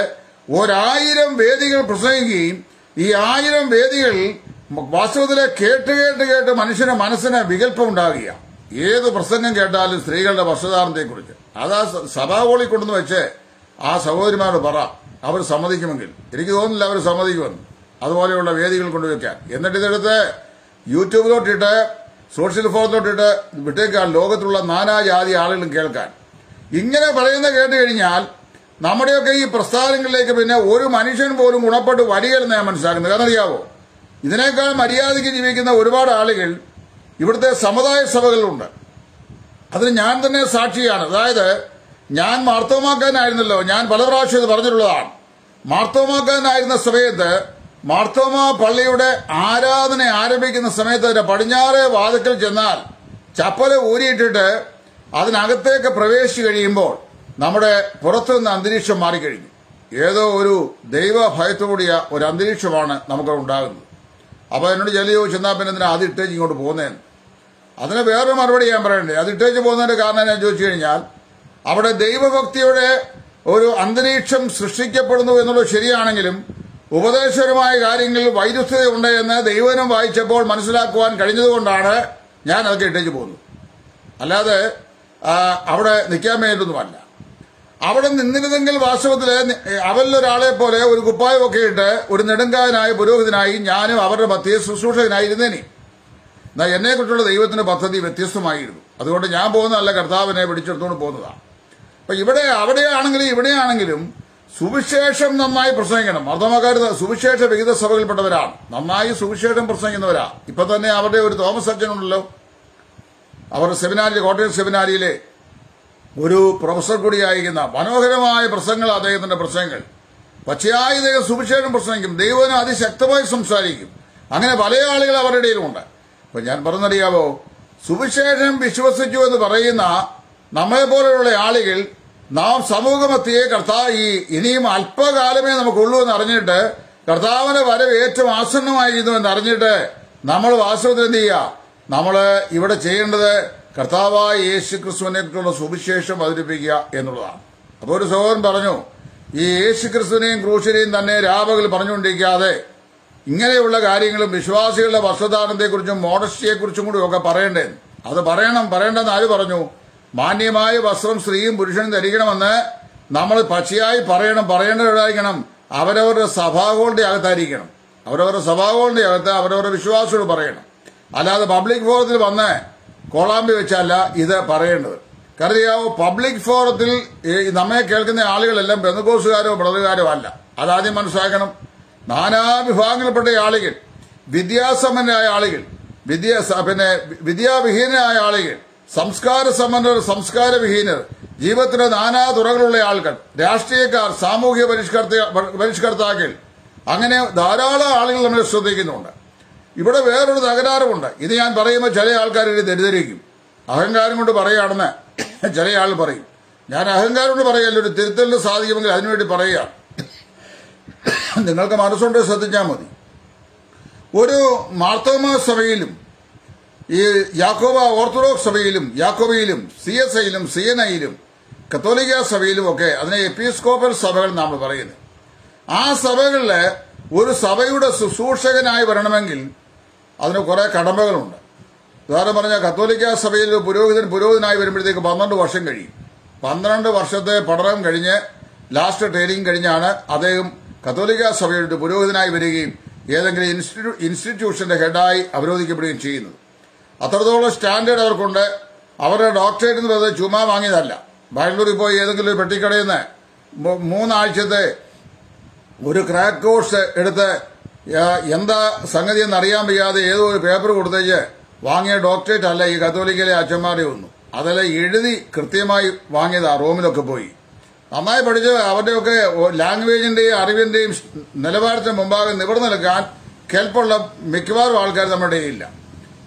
Speaker 1: ഒരായിരം വേദികൾ പ്രസംഗിക്കുകയും ഈ ആയിരം വേദികൾ വാസ്തവത്തിലെ കേട്ട് കേട്ട് കേട്ട് മനുഷ്യന്റെ മനസ്സിന് വികല്പം ഉണ്ടാകുക ഏത് പ്രസംഗം കേട്ടാലും സ്ത്രീകളുടെ വസ്ത്രധാരണത്തെക്കുറിച്ച് അതാ സഭാകോളി കൊണ്ടുവന്ന് വെച്ച് ആ സഹോദരിമാരോട് പറ അവർ സമ്മതിക്കുമെങ്കിൽ എനിക്ക് തോന്നുന്നില്ല അവർ സമ്മതിക്കുമെന്ന് അതുപോലെയുള്ള വേദികൾ കൊണ്ടുവയ്ക്കാൻ എന്നിട്ട് ഇതെടുത്ത് യൂട്യൂബിലോട്ടിട്ട് സോഷ്യൽ ഫോറത്തിലോട്ടിട്ട് വിട്ടേക്കാൻ ലോകത്തുള്ള നാനാജാതി ആളുകളും കേൾക്കാൻ ഇങ്ങനെ പറയുന്ന കേട്ട് കഴിഞ്ഞാൽ നമ്മുടെയൊക്കെ ഈ പ്രസ്ഥാനങ്ങളിലേക്ക് പിന്നെ ഒരു മനുഷ്യൻ പോലും ഗുണപ്പെട്ട് വരികയെന്ന് ഞാൻ മനസ്സിലാക്കുന്നത് കാരണം അറിയാവോ ഇതിനേക്കാൾ മര്യാദയ്ക്ക് ജീവിക്കുന്ന ഒരുപാട് ആളുകൾ ഇവിടുത്തെ സമുദായ സഭകളിലുണ്ട് അതിന് ഞാൻ തന്നെ സാക്ഷിയാണ് അതായത് ഞാൻ മാർത്തോമാക്കാനായിരുന്നല്ലോ ഞാൻ പല പ്രാവശ്യം ഇത് പറഞ്ഞിട്ടുള്ളതാണ് മാർത്തോമാക്കാനായിരുന്ന സമയത്ത് മാർത്തോമ പള്ളിയുടെ ആരാധന ആരംഭിക്കുന്ന സമയത്ത് അതിന്റെ പടിഞ്ഞാറ് വാതിക്കൽ ചെന്നാൽ ചപ്പല ഊരിയിട്ടിട്ട് അതിനകത്തേക്ക് പ്രവേശിച്ചു കഴിയുമ്പോൾ നമ്മുടെ പുറത്തുനിന്ന് അന്തരീക്ഷം മാറിക്കഴിഞ്ഞു ഏതോ ഒരു ദൈവ ഭയത്തോടിയ ഒരു അന്തരീക്ഷമാണ് നമുക്ക് ഉണ്ടാകുന്നത് അപ്പൊ എന്നോട് ചെല്ലി ചോദിച്ചെന്നാ പിന്നെ എന്തിനാ അത് ഇട്ടേച്ച് ഇങ്ങോട്ട് പോകുന്നതെന്ന് അതിന് വേറൊരു മറുപടി ഞാൻ പറയണ്ടേ അത് ഇട്ടേച്ച് പോകുന്നതിന്റെ കാരണം ഞാൻ ചോദിച്ചു കഴിഞ്ഞാൽ അവിടെ ദൈവഭക്തിയുടെ ഒരു അന്തരീക്ഷം സൃഷ്ടിക്കപ്പെടുന്നു എന്നുള്ളത് ശരിയാണെങ്കിലും ഉപദേശപരമായ കാര്യങ്ങളിൽ വൈരുദ്ധ്യതയുണ്ട് എന്ന് ദൈവനം വായിച്ചപ്പോൾ മനസ്സിലാക്കുവാൻ കഴിഞ്ഞതുകൊണ്ടാണ് ഞാൻ അതൊക്കെ ഇട്ടേച്ച് പോകുന്നത് അല്ലാതെ ആ, അവിടെ നിൽക്കാൻ വേണ്ടിയൊന്നുമല്ല അവിടെ നിന്നിരുന്നെങ്കിൽ വാസ്തവത്തില് നി- അവരിലൊരാളെ പോലെ ഒരു കുപ്പായമൊക്കെ ഇട്ട് ഒരു നെടുങ്കായനായ പുരോഹിതനായി ഞാനും അവരുടെ മധ്യേ ശുശ്രൂഷകനായിരുന്നേനെ എന്നാൽ എന്നെക്കുറിച്ചുള്ള ദൈവത്തിന്റെ പദ്ധതി വ്യത്യസ്തമായിരുന്നു അതുകൊണ്ട് ഞാൻ പോകുന്നതല്ല കർത്താവിനെ പിടിച്ചെടുത്തുകൊണ്ട് പോകുന്നതാണ് അപ്പൊ ഇവിടെ അവിടെയാണെങ്കിലും ഇവിടെയാണെങ്കിലും സുവിശേഷം നന്നായി പ്രസംഗിക്കണം മർദ്ദമക്കാർ സുവിശേഷ വിഹിത സഭകളിൽപ്പെട്ടവരാണ് നന്നായി സുവിശേഷം പ്രസംഗിക്കുന്നവരാ ഇപ്പൊ തന്നെ അവരുടെ ഒരു തോമസ് അച്ഛനുണ്ടല്ലോ അവർ സെമിനാരിൽ കോട്ടയം സെമിനാരിയിലെ ഒരു പ്രൊഫസർ കൂടിയായിരിക്കുന്ന മനോഹരമായ പ്രസംഗങ്ങൾ അദ്ദേഹത്തിന്റെ പ്രസംഗങ്ങൾ പച്ചയായ ദൈവം സുവിശേഷം പ്രസംഗിക്കും ദൈവത്തിന് അതിശക്തമായി സംസാരിക്കും അങ്ങനെ പല ആളുകൾ അവരുടെ ഇടയിലുമുണ്ട് അപ്പൊ ഞാൻ പറഞ്ഞറിയാവോ സുവിശേഷം വിശ്വസിച്ചു എന്ന് പറയുന്ന നമ്മളെ പോലെയുള്ള ആളുകൾ നാം സമൂഹമത്തിയെ കർത്താവ് ഈ ഇനിയും അല്പകാലമേ നമുക്കുള്ളൂ എന്ന് അറിഞ്ഞിട്ട് കർത്താവിന്റെ വരവ് ഏറ്റവും ആസന്നമായിരുന്നു എന്ന് അറിഞ്ഞിട്ട് നമ്മൾ വാസ്തവത്തിൽ എന്ത് ചെയ്യുക നമ്മൾ ഇവിടെ ചെയ്യേണ്ടത് കർത്താവായ യേശു ക്രിസ്തുവിനെ കുറിച്ചുള്ള സുവിശേഷം അവതരിപ്പിക്കുക എന്നുള്ളതാണ് അപ്പോൾ ഒരു സഹോദരൻ പറഞ്ഞു ഈ യേശു ക്രിസ്തുവിനെയും ക്രൂശിനെയും തന്നെ രാപകൽ പറഞ്ഞുകൊണ്ടിരിക്കാതെ ഇങ്ങനെയുള്ള കാര്യങ്ങളും വിശ്വാസികളുടെ വസ്ത്രദാനത്തെക്കുറിച്ചും മോഡസ്റ്റിയെക്കുറിച്ചും കൂടി ഒക്കെ പറയണ്ടേ അത് പറയണം പറയേണ്ടെന്ന് ആര് പറഞ്ഞു മാന്യമായ വസ്ത്രം സ്ത്രീയും പുരുഷനും ധരിക്കണമെന്ന് നമ്മൾ പച്ചയായി പറയണം പറയേണ്ടവരായിരിക്കണം അവരവരുടെ സഭാകളുടെ അകത്തായിരിക്കണം അവരവരുടെ സഭാകളുടെ അകത്ത് അവരവരുടെ വിശ്വാസികൾ പറയണം അല്ലാതെ പബ്ലിക് ഫോറത്തിൽ വന്ന് കോളാമ്പി വെച്ചല്ല ഇത് പറയേണ്ടത് കരുതിയാവോ പബ്ലിക് ഫോറത്തിൽ ഈ നമ്മെ കേൾക്കുന്ന ആളുകളെല്ലാം ബന്ധുക്കോസുകാരോ ബ്രദറുകാരോ അല്ല അതാദ്യം മനസ്സിലാക്കണം നാനാ വിഭാഗങ്ങളിൽപ്പെട്ട ആളുകൾ വിദ്യാസമ്പന്നരായ ആളുകൾ വിദ്യ പിന്നെ വിദ്യാവിഹീനരായ ആളുകൾ സംസ്കാര സമ്പന്നർ സംസ്കാരവിഹീനർ ജീവിതത്തിന്റെ നാനാ തുറകളുള്ള ആൾക്കാർ രാഷ്ട്രീയക്കാർ സാമൂഹ്യ പരിഷ്കർത്ത പരിഷ്കർത്താക്കൾ അങ്ങനെ ധാരാളം ആളുകൾ നമ്മളെ ശ്രദ്ധിക്കുന്നുണ്ട് ഇവിടെ വേറൊരു തകരാറുമുണ്ട് ഇത് ഞാൻ പറയുമ്പോൾ ചില ആൾക്കാർ ഇത് തെറ്റിദ്ധരിക്കും അഹങ്കാരം കൊണ്ട് പറയുകയാണെന്ന് ചില ആൾ പറയും ഞാൻ അഹങ്കാരം കൊണ്ട് പറയല്ല ഒരു തിരുത്തലിന് സാധിക്കുമെങ്കിൽ അതിനുവേണ്ടി പറയുക നിങ്ങൾക്ക് മനസ്സുകൊണ്ട് ശ്രദ്ധിച്ചാൽ മതി ഒരു മാർത്തോമ സഭയിലും ഈ യാക്കോബ ഓർത്തഡോക്സ് സഭയിലും യാക്കോബയിലും സി എസ് ഐയിലും സി എൻ ഐയിലും കത്തോലിക്ക സഭയിലും ഒക്കെ അതിനെ എപ്പിസ്കോപ്പൽ സഭകൾ നമ്മൾ പറയുന്നത് ആ സഭകളില് ഒരു സഭയുടെ ശുശ്രൂഷകനായി വരണമെങ്കിൽ അതിന് കുറെ കടമകളുണ്ട് ഉദാഹരണം പറഞ്ഞാൽ കത്തോലിക്ക സഭയിൽ ഒരു പുരോഹിതൻ പുരോഹിതനായി വരുമ്പോഴത്തേക്ക് പന്ത്രണ്ട് വർഷം കഴിയും പന്ത്രണ്ട് വർഷത്തെ പഠനം കഴിഞ്ഞ് ലാസ്റ്റ് ട്രെയിനിങ് കഴിഞ്ഞാണ് അദ്ദേഹം കത്തോലിക്ക സഭയുടെ ഒരു പുരോഹിതനായി വരികയും ഏതെങ്കിലും ഇൻസ്റ്റിറ്റ്യൂ ഇൻസ്റ്റിറ്റ്യൂഷന്റെ ഹെഡായി അവരോധിക്കപ്പെടുകയും ചെയ്യുന്നത് അത്രത്തോളം സ്റ്റാൻഡേർഡ് അവർക്കുണ്ട് അവരുടെ ഡോക്ടറേറ്റ് എന്ന് പറയുന്നത് ചുമ്മാ വാങ്ങിയതല്ല ബാംഗ്ലൂരിൽ പോയി ഏതെങ്കിലും ഒരു പെട്ടിക്കടയിൽ നിന്ന് മൂ- മൂന്നാഴ്ചത്തെ ഒരു ക്രാക്ക് കോഴ്സ് എടുത്ത് ആ, എന്താ സംഗതി എന്ന് അറിയാൻ വയ്യാതെ ഏതോ ഒരു പേപ്പർ കൊടുത്തേച്ച് വാങ്ങിയ ഡോക്ടറേറ്റ് അല്ല ഈ കത്തോലിക്കയിലെ അച്ഛന്മാരെ ഒന്നും അതെല്ലാം എഴുതി കൃത്യമായി വാങ്ങിയതാ റോമിലൊക്കെ പോയി നന്നായി പഠിച്ച് അവരുടെയൊക്കെ ലാംഗ്വേജിന്റെയും അറിവിന്റെയും നിലവാരത്തിന് മുമ്പാകെ നിവർന്നു നിൽക്കാൻ കെൽപ്പുള്ള മിക്കവാറും ആൾക്കാർ നമ്മുടെ ഇടയിലില്ല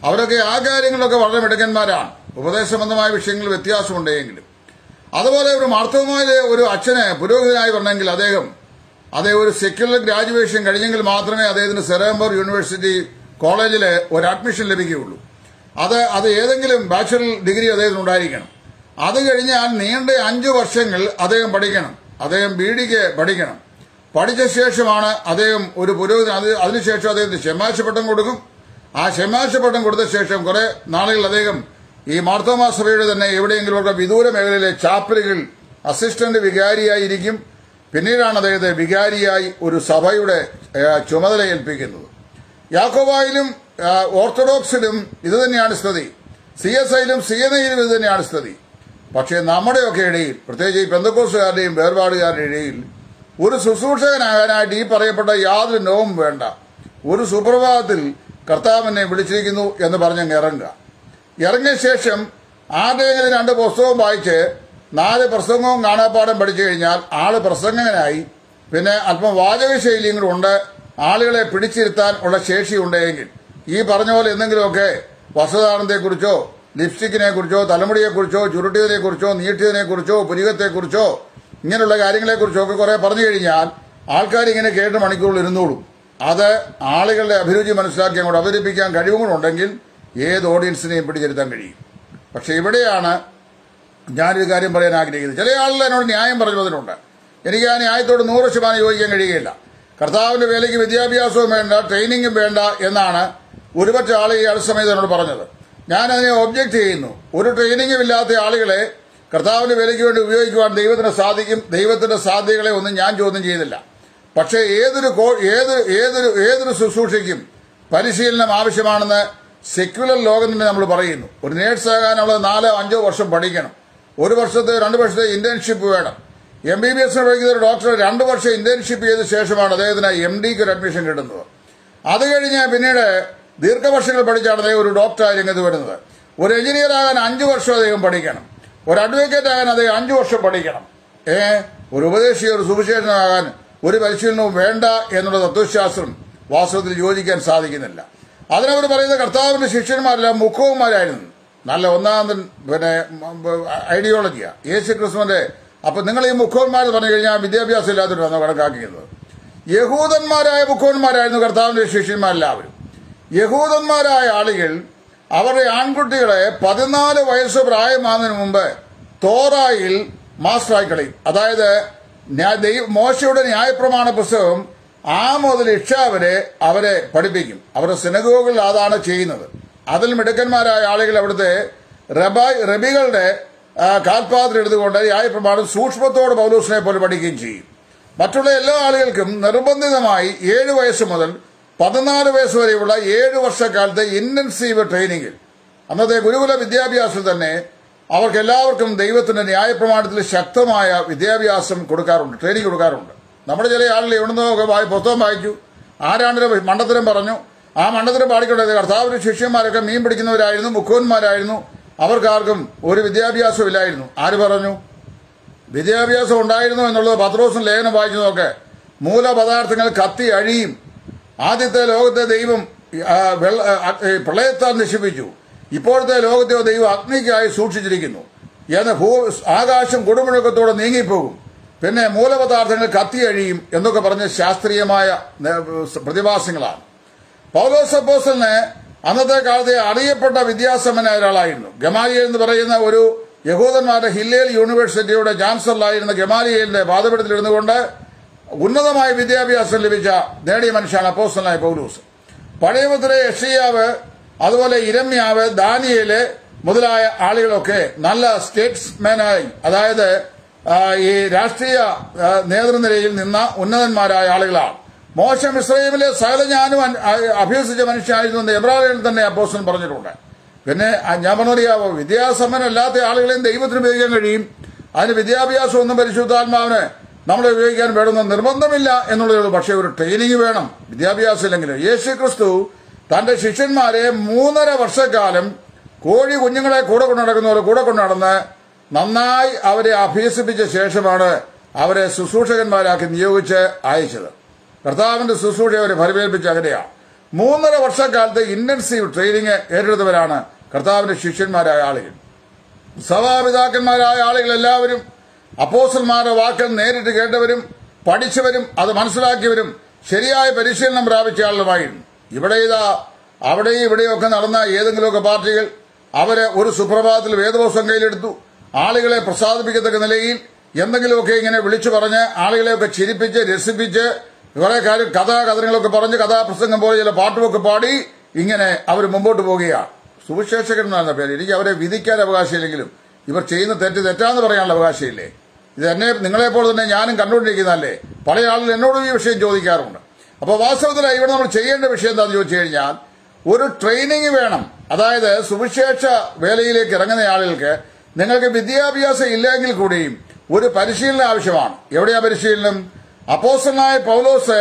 Speaker 1: അവരൊക്കെ ആ കാര്യങ്ങളിലൊക്കെ വളരെ മിടുക്കന്മാരാണ് ഉപദേശബന്ധമായ വിഷയങ്ങളിൽ വ്യത്യാസമുണ്ടെങ്കിലും അതുപോലെ ഒരു മാർത്തവമായ ഒരു അച്ഛന് പുരോഹിതനായി വരണമെങ്കിൽ അദ്ദേഹം അദ്ദേഹം ഒരു സെക്യുലർ ഗ്രാജുവേഷൻ കഴിഞ്ഞെങ്കിൽ മാത്രമേ അദ്ദേഹത്തിന് സെറംബർ യൂണിവേഴ്സിറ്റി കോളേജിൽ ഒരു അഡ്മിഷൻ ലഭിക്കുകയുള്ളൂ അത് അത് ഏതെങ്കിലും ബാച്ചുലർ ഡിഗ്രി അദ്ദേഹത്തിന് ഉണ്ടായിരിക്കണം അത് കഴിഞ്ഞാൽ നീണ്ട അഞ്ചു വർഷങ്ങൾ അദ്ദേഹം പഠിക്കണം അദ്ദേഹം ബി ഡിക്ക് പഠിക്കണം പഠിച്ച ശേഷമാണ് അദ്ദേഹം ഒരു പുരോഹിതൻ അത് അതിനുശേഷം അദ്ദേഹത്തിന് ഷെമാശപ്പട്ടം കൊടുക്കും ആ ഷെമാശപ്പട്ടം കൊടുത്ത ശേഷം കുറെ നാളുകൾ അദ്ദേഹം ഈ മാർത്തോമാ സഭയുടെ തന്നെ എവിടെയെങ്കിലും ഒക്കെ വിദൂര മേഖലയിലെ ചാപ്പലുകൾ അസിസ്റ്റന്റ് വികാരിയായിരിക്കും പിന്നീടാണ് അദ്ദേഹത്തെ വികാരിയായി ഒരു സഭയുടെ ഏഹ്, ചുമതല ഏൽപ്പിക്കുന്നത് യാക്കോബായിലും ആ, ഓർത്തഡോക്സിലും ഇത് തന്നെയാണ് സ്ഥിതി സി എസ് ഐയിലും സി എൻ ഐയിലും ഇത് തന്നെയാണ് സ്ഥിതി പക്ഷേ നമ്മുടെയൊക്കെ ഇടയിൽ പ്രത്യേകിച്ച് ഈ പെന്തക്കോസുകാരുടെയും വേർപാടുകാരുടെ ഇടയിൽ ഒരു ശുശ്രൂഷകനാകാനായിട്ട് ഈ പറയപ്പെട്ട യാതൊരു നോവും വേണ്ട ഒരു സുപ്രഭാതത്തിൽ കർത്താവിനെ വിളിച്ചിരിക്കുന്നു എന്ന് പറഞ്ഞങ്ങ് ഇറങ്ങുക ഇറങ്ങിയ ശേഷം ആരുടെയെങ്കിലും രണ്ട് പുസ്തകവും വായിച്ച് നാല് പ്രസംഗവും കാണാപ്പാടം പഠിച്ചു കഴിഞ്ഞാൽ ആള് പ്രസംഗകനായി പിന്നെ അല്പം വാചക ശൈലിയും കൂടെ ഉണ്ട് ആളുകളെ പിടിച്ചിരുത്താൻ ഉള്ള ശേഷിയുണ്ടെങ്കിൽ ഈ പറഞ്ഞ പോലെ എന്തെങ്കിലുമൊക്കെ വസ്ത്രധാരണത്തെക്കുറിച്ചോ ലിപ്സ്റ്റിക്കിനെ കുറിച്ചോ തലമുടിയെക്കുറിച്ചോ ചുരുട്ടിയതിനെ കുറിച്ചോ നീട്ടിയതിനെ കുറിച്ചോ പുരികത്തെക്കുറിച്ചോ ഇങ്ങനെയുള്ള കാര്യങ്ങളെക്കുറിച്ചോ ഒക്കെ കുറെ പറഞ്ഞു കഴിഞ്ഞാൽ ആൾക്കാർ ഇങ്ങനെ കേട്ട് മണിക്കൂറിൽ ഇരുന്നോളും അത് ആളുകളുടെ അഭിരുചി മനസ്സിലാക്കി അങ്ങോട്ട് അവതരിപ്പിക്കാൻ കഴിവും കൂടെ ഉണ്ടെങ്കിൽ ഏത് ഓഡിയൻസിനെയും പിടിച്ചിരുത്താൻ കഴിയും പക്ഷെ ഇവിടെയാണ് ഞാനൊരു കാര്യം പറയാൻ ആഗ്രഹിക്കുന്നത് ചില ആളുകൾ എന്നോട് ന്യായം പറഞ്ഞതിനുണ്ട് എനിക്ക് ആ ന്യായത്തോട് നൂറ് ശതമാനം യോജിക്കാൻ കഴിയുകയില്ല കർത്താവിന്റെ വേലയ്ക്ക് വിദ്യാഭ്യാസവും വേണ്ട ട്രെയിനിങ്ങും വേണ്ട എന്നാണ് ഒരുപറ്റ ആൾ ഈ അടുത്ത സമയത്ത് എന്നോട് പറഞ്ഞത് ഞാൻ അതിനെ ഒബ്ജക്ട് ചെയ്യുന്നു ഒരു ട്രെയിനിങ്ങും ഇല്ലാത്ത ആളുകളെ കർത്താവിന്റെ വേലയ്ക്ക് വേണ്ടി ഉപയോഗിക്കുവാൻ ദൈവത്തിന് സാധിക്കും ദൈവത്തിന്റെ സാധ്യതകളെ ഒന്നും ഞാൻ ചോദ്യം ചെയ്യുന്നില്ല പക്ഷേ ഏതൊരു കോ- ഏതൊരു ഏതൊരു ഏതൊരു ശുശ്രൂഷയ്ക്കും പരിശീലനം ആവശ്യമാണെന്ന് സെക്യുലർ ലോകം തന്നെ നമ്മൾ പറയുന്നു ഒരു നേഴ്സ് ആകാൻ നമ്മൾ നാലോ അഞ്ചോ വർഷം പഠിക്കണം ഒരു വർഷത്തെ രണ്ട് വർഷത്തെ ഇന്റേൺഷിപ്പ് വേണം എം ബി ബി എസിന് പഠിക്കുന്ന ഒരു ഡോക്ടർ രണ്ട് വർഷം ഇന്റേൺഷിപ്പ് ചെയ്ത ശേഷമാണ് അദ്ദേഹത്തിന് എം ഡിക്ക് ഒരു അഡ്മിഷൻ കിട്ടുന്നത് അത് കഴിഞ്ഞ് പിന്നീട് ദീർഘവർഷങ്ങൾ പഠിച്ചാണ് അദ്ദേഹം ഒരു ഡോക്ടറായി രംഗത്ത് വരുന്നത് ഒരു എഞ്ചിനീയർ ആകാൻ അഞ്ചു വർഷം അദ്ദേഹം പഠിക്കണം ഒരു അഡ്വക്കേറ്റ് ആകാൻ അദ്ദേഹം അഞ്ചു വർഷം പഠിക്കണം ഏ ഒരു ഉപദേശി ഒരു സുവിശേഷനാകാൻ ഒരു പരിശീലനവും വേണ്ട എന്നുള്ള തത്വശാസ്ത്രം വാസ്തവത്തിൽ യോജിക്കാൻ സാധിക്കുന്നില്ല അതിനവർ പറയുന്ന കർത്താവിന്റെ ശിഷ്യന്മാരെല്ലാം മുഖവുമാരായിരുന്നു നല്ല ഒന്നാം തൻ- പിന്നെ ഐഡിയോളജിയാ യേശു ക്രിസ്തുവിന്റെ അപ്പൊ നിങ്ങൾ ഈ മുഖവന്മാർ പറഞ്ഞു കഴിഞ്ഞാൽ വിദ്യാഭ്യാസം ഇല്ലാത്തവരാണ് കണക്കാക്കുന്നത് യഹൂദന്മാരായ മുഖവന്മാരായിരുന്നു കർത്താവിന്റെ ശിഷ്യന്മാരെല്ലാവരും യഹൂദന്മാരായ ആളുകൾ അവരുടെ ആൺകുട്ടികളെ പതിനാല് വയസ്സ് പ്രായമാകുന്നതിന് മുമ്പ് തോറായിൽ മാസ്റ്ററായി കളയും അതായത് ന്യായ- ദൈവ- മോശയുടെ ന്യായപ്രമാണ പുസ്തകം ആ മുതൽ ഇക്ഷ വരെ അവരെ പഠിപ്പിക്കും അവരുടെ സിനഗോഗിൽ അതാണ് ചെയ്യുന്നത് അതിൽ മിടുക്കന്മാരായ ആളുകൾ അവിടുത്തെ റബായ് റബികളുടെ ആ, കാൽപാത്രം എടുത്തുകൊണ്ട് ന്യായപ്രമാണം സൂക്ഷ്മത്തോട് പൗലൂസിനെ പോലെ പഠിക്കുകയും ചെയ്യും മറ്റുള്ള എല്ലാ ആളുകൾക്കും നിർബന്ധിതമായി ഏഴ് വയസ്സ് മുതൽ പതിനാല് വയസ്സ് വരെയുള്ള ഏഴ് വർഷക്കാലത്തെ ഇന്റൻസീവ് ട്രെയിനിങ്ങിൽ അന്നത്തെ ഗുരുകുല വിദ്യാഭ്യാസത്തിൽ തന്നെ അവർക്ക് എല്ലാവർക്കും ദൈവത്തിന്റെ ന്യായപ്രമാണത്തിൽ ശക്തമായ വിദ്യാഭ്യാസം കൊടുക്കാറുണ്ട് ട്രെയിനിങ് കൊടുക്കാറുണ്ട് നമ്മുടെ ചില ആളുകൾ എവിടുന്നൊക്കെ വായി പുസ്തകം വായിച്ചു ആരാണ്ടൊരു മണ്ടത്തരം പറഞ്ഞു ആ മണ്ടത്തരം പാടിക്കൊണ്ടത് കർത്താവിന്റെ ശിഷ്യന്മാരൊക്കെ മീൻ പിടിക്കുന്നവരായിരുന്നു മുഖവന്മാരായിരുന്നു അവർക്കാർക്കും ഒരു വിദ്യാഭ്യാസം ഇല്ലായിരുന്നു ആര് പറഞ്ഞു വിദ്യാഭ്യാസം ഉണ്ടായിരുന്നു എന്നുള്ളത് പത്രോസും ലേഖനം വായിച്ചു നോക്ക് മൂലപദാർത്ഥങ്ങൾ കത്തി അഴിയും ആദ്യത്തെ ലോകത്തെ ദൈവം ആ, വെള്ള- ആ, ഈ പ്രളയത്താൽ നശിപ്പിച്ചു ഇപ്പോഴത്തെ ലോകത്തെ ദൈവം അഗ്നിക്കായി സൂക്ഷിച്ചിരിക്കുന്നു എന്ന് ഭൂ ആകാശം കൊടുമുഴക്കത്തോടെ നീങ്ങിപ്പോകും പിന്നെ മൂലപദാർത്ഥങ്ങൾ കത്തി അഴിയും എന്നൊക്കെ പറഞ്ഞ ശാസ്ത്രീയമായ നെ- പ്രതിഭാസങ്ങളാണ് പൗലോസ് അപ്പോസ്റ്റലിന് അന്നത്തെ കാലത്തെ അറിയപ്പെട്ട വിദ്യാസമ്പന്നനായ ഒരാളായിരുന്നു ഗമാലിയൽ എന്ന് പറയുന്ന ഒരു യഹൂദന്മാരുടെ ഹില്ലേൽ യൂണിവേഴ്സിറ്റിയുടെ ചാൻസലറായിരുന്ന ഗമാലിയലിന്റെ പാതപീഠത്തിൽ ഇരുന്നുകൊണ്ട് ഉന്നതമായ വിദ്യാഭ്യാസം ലഭിച്ച നേടിയ മനുഷ്യനാണ് അപ്പോസ്റ്റലായ പൗലൂസ് പഴയപത്തിലെ യഷിയാവ് അതുപോലെ ഇരമ്യാവ് ദാനിയേല് മുതലായ ആളുകളൊക്കെ നല്ല സ്റ്റേറ്റ്സ്മാനായി അതായത് ആ, ഈ രാഷ്ട്രീയ ആ, നേതൃനിരയിൽ നിന്ന ഉന്നതന്മാരായ ആളുകളാണ് മോശം ഇസ്രയേലിലെ സകല ഞാനും അൻ- അ- അഭ്യസിച്ച മനുഷ്യനായിരുന്നു എന്ന് എബ്രാഹിമിൽ തന്നെ അപ്പോസ്റ്റൻ പറഞ്ഞിട്ടുണ്ട് പിന്നെ ആ, ഞാൻ പറഞ്ഞറിയാവോ വിദ്യാസമ്പന്നല്ലാത്ത ആളുകളെയും ദൈവത്തിന് ഉപയോഗിക്കാൻ കഴിയും അതിന് വിദ്യാഭ്യാസം ഒന്നും പരിശുദ്ധാത്മാവിന് നമ്മളെ ഉപയോഗിക്കാൻ വേണമെന്ന് നിർബന്ധമില്ല എന്നുള്ളതേ ഉള്ളൂ പക്ഷേ ഒരു ട്രെയിനിങ് വേണം വിദ്യാഭ്യാസം ഇല്ലെങ്കിൽ യേശു ക്രിസ്തു തന്റെ ശിഷ്യന്മാരെ മൂന്നര വർഷക്കാലം കോഴി കുഞ്ഞുങ്ങളെ കൂടെ കൊണ്ടു നടക്കുന്ന പോലെ കൂടെ കൊണ്ടു നടന്ന് നന്നായി അവരെ അഭ്യസിപ്പിച്ച ശേഷമാണ് അവരെ ശുശ്രൂഷകന്മാരാക്കി നിയോഗിച്ച് അയച്ചത് കർത്താവിന്റെ ശുശ്രൂഷ അവരെ ഫലമേൽപ്പിച്ച അങ്ങനെയാണ് മൂന്നര വർഷക്കാലത്ത് ഇന്റൻസീവ് ട്രെയിനിങ് ഏറ്റെടുത്തവരാണ് കർത്താവിന്റെ ശിഷ്യന്മാരായ ആളുകൾ സഭാപിതാക്കന്മാരായ ആളുകൾ എല്ലാവരും അപ്പോസന്മാരുടെ വാക്കുകൾ നേരിട്ട് കേട്ടവരും പഠിച്ചവരും അത് മനസ്സിലാക്കിയവരും ശരിയായ പരിശീലനം പ്രാപിച്ച ആളുകളുമായിരുന്നു ഇവിടെ ഇതാ അവിടെയും ഇവിടെയൊക്കെ നടന്ന ഏതെങ്കിലുമൊക്കെ പാർട്ടികൾ അവര് ഒരു സുപ്രഭാതത്തിൽ വേദപുസ്തകം കയ്യിലെടുത്തു ആളുകളെ പ്രസാദിപ്പിക്കത്തക്ക നിലയിൽ എന്തെങ്കിലുമൊക്കെ ഇങ്ങനെ വിളിച്ചു പറഞ്ഞ് ആളുകളെയൊക്കെ ചിരിപ്പിച്ച് രസിപ്പിച്ച് കുറെ കാര്യം കഥാകഥനങ്ങളൊക്കെ പറഞ്ഞ് കഥാപ്രസംഗം പോലെ ചില പാട്ടുമൊക്കെ പാടി ഇങ്ങനെ അവർ മുമ്പോട്ട് പോവുകയാണ് സുവിശേഷകരെന്നാണ് പേര് എനിക്ക് അവരെ വിധിക്കാൻ അവകാശമില്ലെങ്കിലും ഇവർ ചെയ്യുന്ന തെറ്റ് തെറ്റാന്ന് പറയാനുള്ള അവകാശമില്ലേ ഇത് എന്നെ നിങ്ങളെപ്പോലെ തന്നെ ഞാനും കണ്ടുകൊണ്ടിരിക്കുന്നതല്ലേ പല ആളുകൾ എന്നോടും ഈ വിഷയം ചോദിക്കാറുണ്ട് അപ്പോൾ വാസ്തവത്തിൽ ഇവിടെ നമ്മൾ ചെയ്യേണ്ട വിഷയം എന്താണെന്ന് ചോദിച്ചു കഴിഞ്ഞാൽ ഒരു ട്രെയിനിങ് വേണം അതായത് സുവിശേഷ വേലയിലേക്ക് ഇറങ്ങുന്ന ആളുകൾക്ക് നിങ്ങൾക്ക് വിദ്യാഭ്യാസം ഇല്ലെങ്കിൽ കൂടിയും ഒരു പരിശീലനം ആവശ്യമാണ് എവിടെയാ പരിശീലനം അപ്പോസ്റ്റലായ പൗലോസ്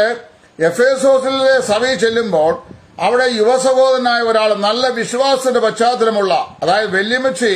Speaker 1: എഫേസോസിലെ സഭയിൽ ചെല്ലുമ്പോൾ അവിടെ യുവസഹോദരനായ ഒരാൾ നല്ല വിശ്വാസത്തിന്റെ പശ്ചാത്തലമുള്ള അതായത് വെല്ലുമച്ചി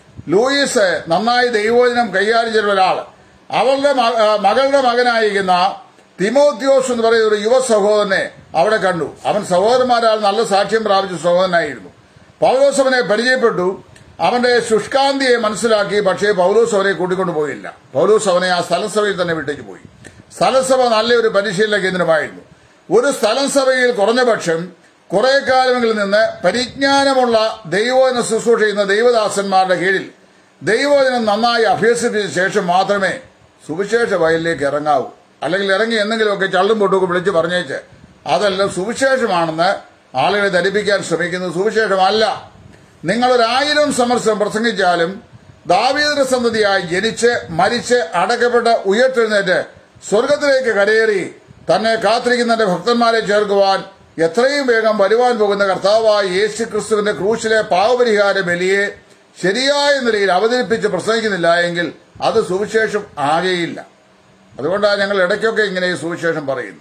Speaker 1: ലൂയിസ് നന്നായി ദൈവോചനം കൈകാര്യം ചെയ്ത ഒരാൾ അവളുടെ മ- ആ, മകളുടെ മകനായിരിക്കുന്ന തിമോത്യോസ് എന്ന് പറയുന്ന ഒരു യുവ സഹോദരനെ അവിടെ കണ്ടു അവൻ സഹോദരന്മാരാൽ നല്ല സാക്ഷ്യം പ്രാപിച്ച സഹോദരനായിരുന്നു പൗലോസ് അവനെ പരിചയപ്പെട്ടു അവന്റെ ശുഷ്കാന്തിയെ മനസ്സിലാക്കി പക്ഷേ പൗലോസ് അവനെ കൂട്ടിക്കൊണ്ടു പോയില്ല പൗലോസ് അവനെ ആ സ്ഥലസഭയിൽ തന്നെ വിട്ടേക്ക് പോയി സ്ഥലസഭ നല്ലൊരു പരിശീലന കേന്ദ്രമായിരുന്നു ഒരു സ്ഥലം സഭയിൽ കുറഞ്ഞപക്ഷം കുറെ കാലങ്ങളിൽ നിന്ന് പരിജ്ഞാനമുള്ള ദൈവോചന ശുശ്രൂഷ ചെയ്യുന്ന ദൈവദാസന്മാരുടെ കീഴിൽ ദൈവോചനം നന്നായി അഭ്യസിപ്പിച്ച ശേഷം മാത്രമേ സുവിശേഷ വയലിലേക്ക് ഇറങ്ങാവൂ അല്ലെങ്കിൽ ഇറങ്ങി എന്തെങ്കിലുമൊക്കെ ചള്ളും പൊട്ടുമൊക്കെ വിളിച്ച് പറഞ്ഞേച്ച് അതെല്ലാം സുവിശേഷമാണെന്ന് ആളുകളെ ധരിപ്പിക്കാൻ ശ്രമിക്കുന്നത് സുവിശേഷമല്ല നിങ്ങളൊരായിരം സമർസം പ്രസംഗിച്ചാലും ദാവീദിന്റെ സന്തതിയായി ജനിച്ച് മരിച്ച് അടക്കപ്പെട്ട് ഉയർത്തെഴുന്നേറ്റ് സ്വർഗത്തിലേക്ക് കരയേറി തന്നെ കാത്തിരിക്കുന്നതിന്റെ ഭക്തന്മാരെ ചേർക്കുവാൻ എത്രയും വേഗം വരുവാൻ പോകുന്ന കർത്താവായ യേശു ക്രിസ്തുവിന്റെ ക്രൂശിലെ പാവപരിഹാര ബലിയെ ശരിയായ നിലയിൽ അവതരിപ്പിച്ച് പ്രസംഗിക്കുന്നില്ല എങ്കിൽ അത് സുവിശേഷം ആകെയില്ല അതുകൊണ്ടാണ് ഞങ്ങൾ ഇടയ്ക്കൊക്കെ ഇങ്ങനെ ഈ സുവിശേഷം പറയുന്നു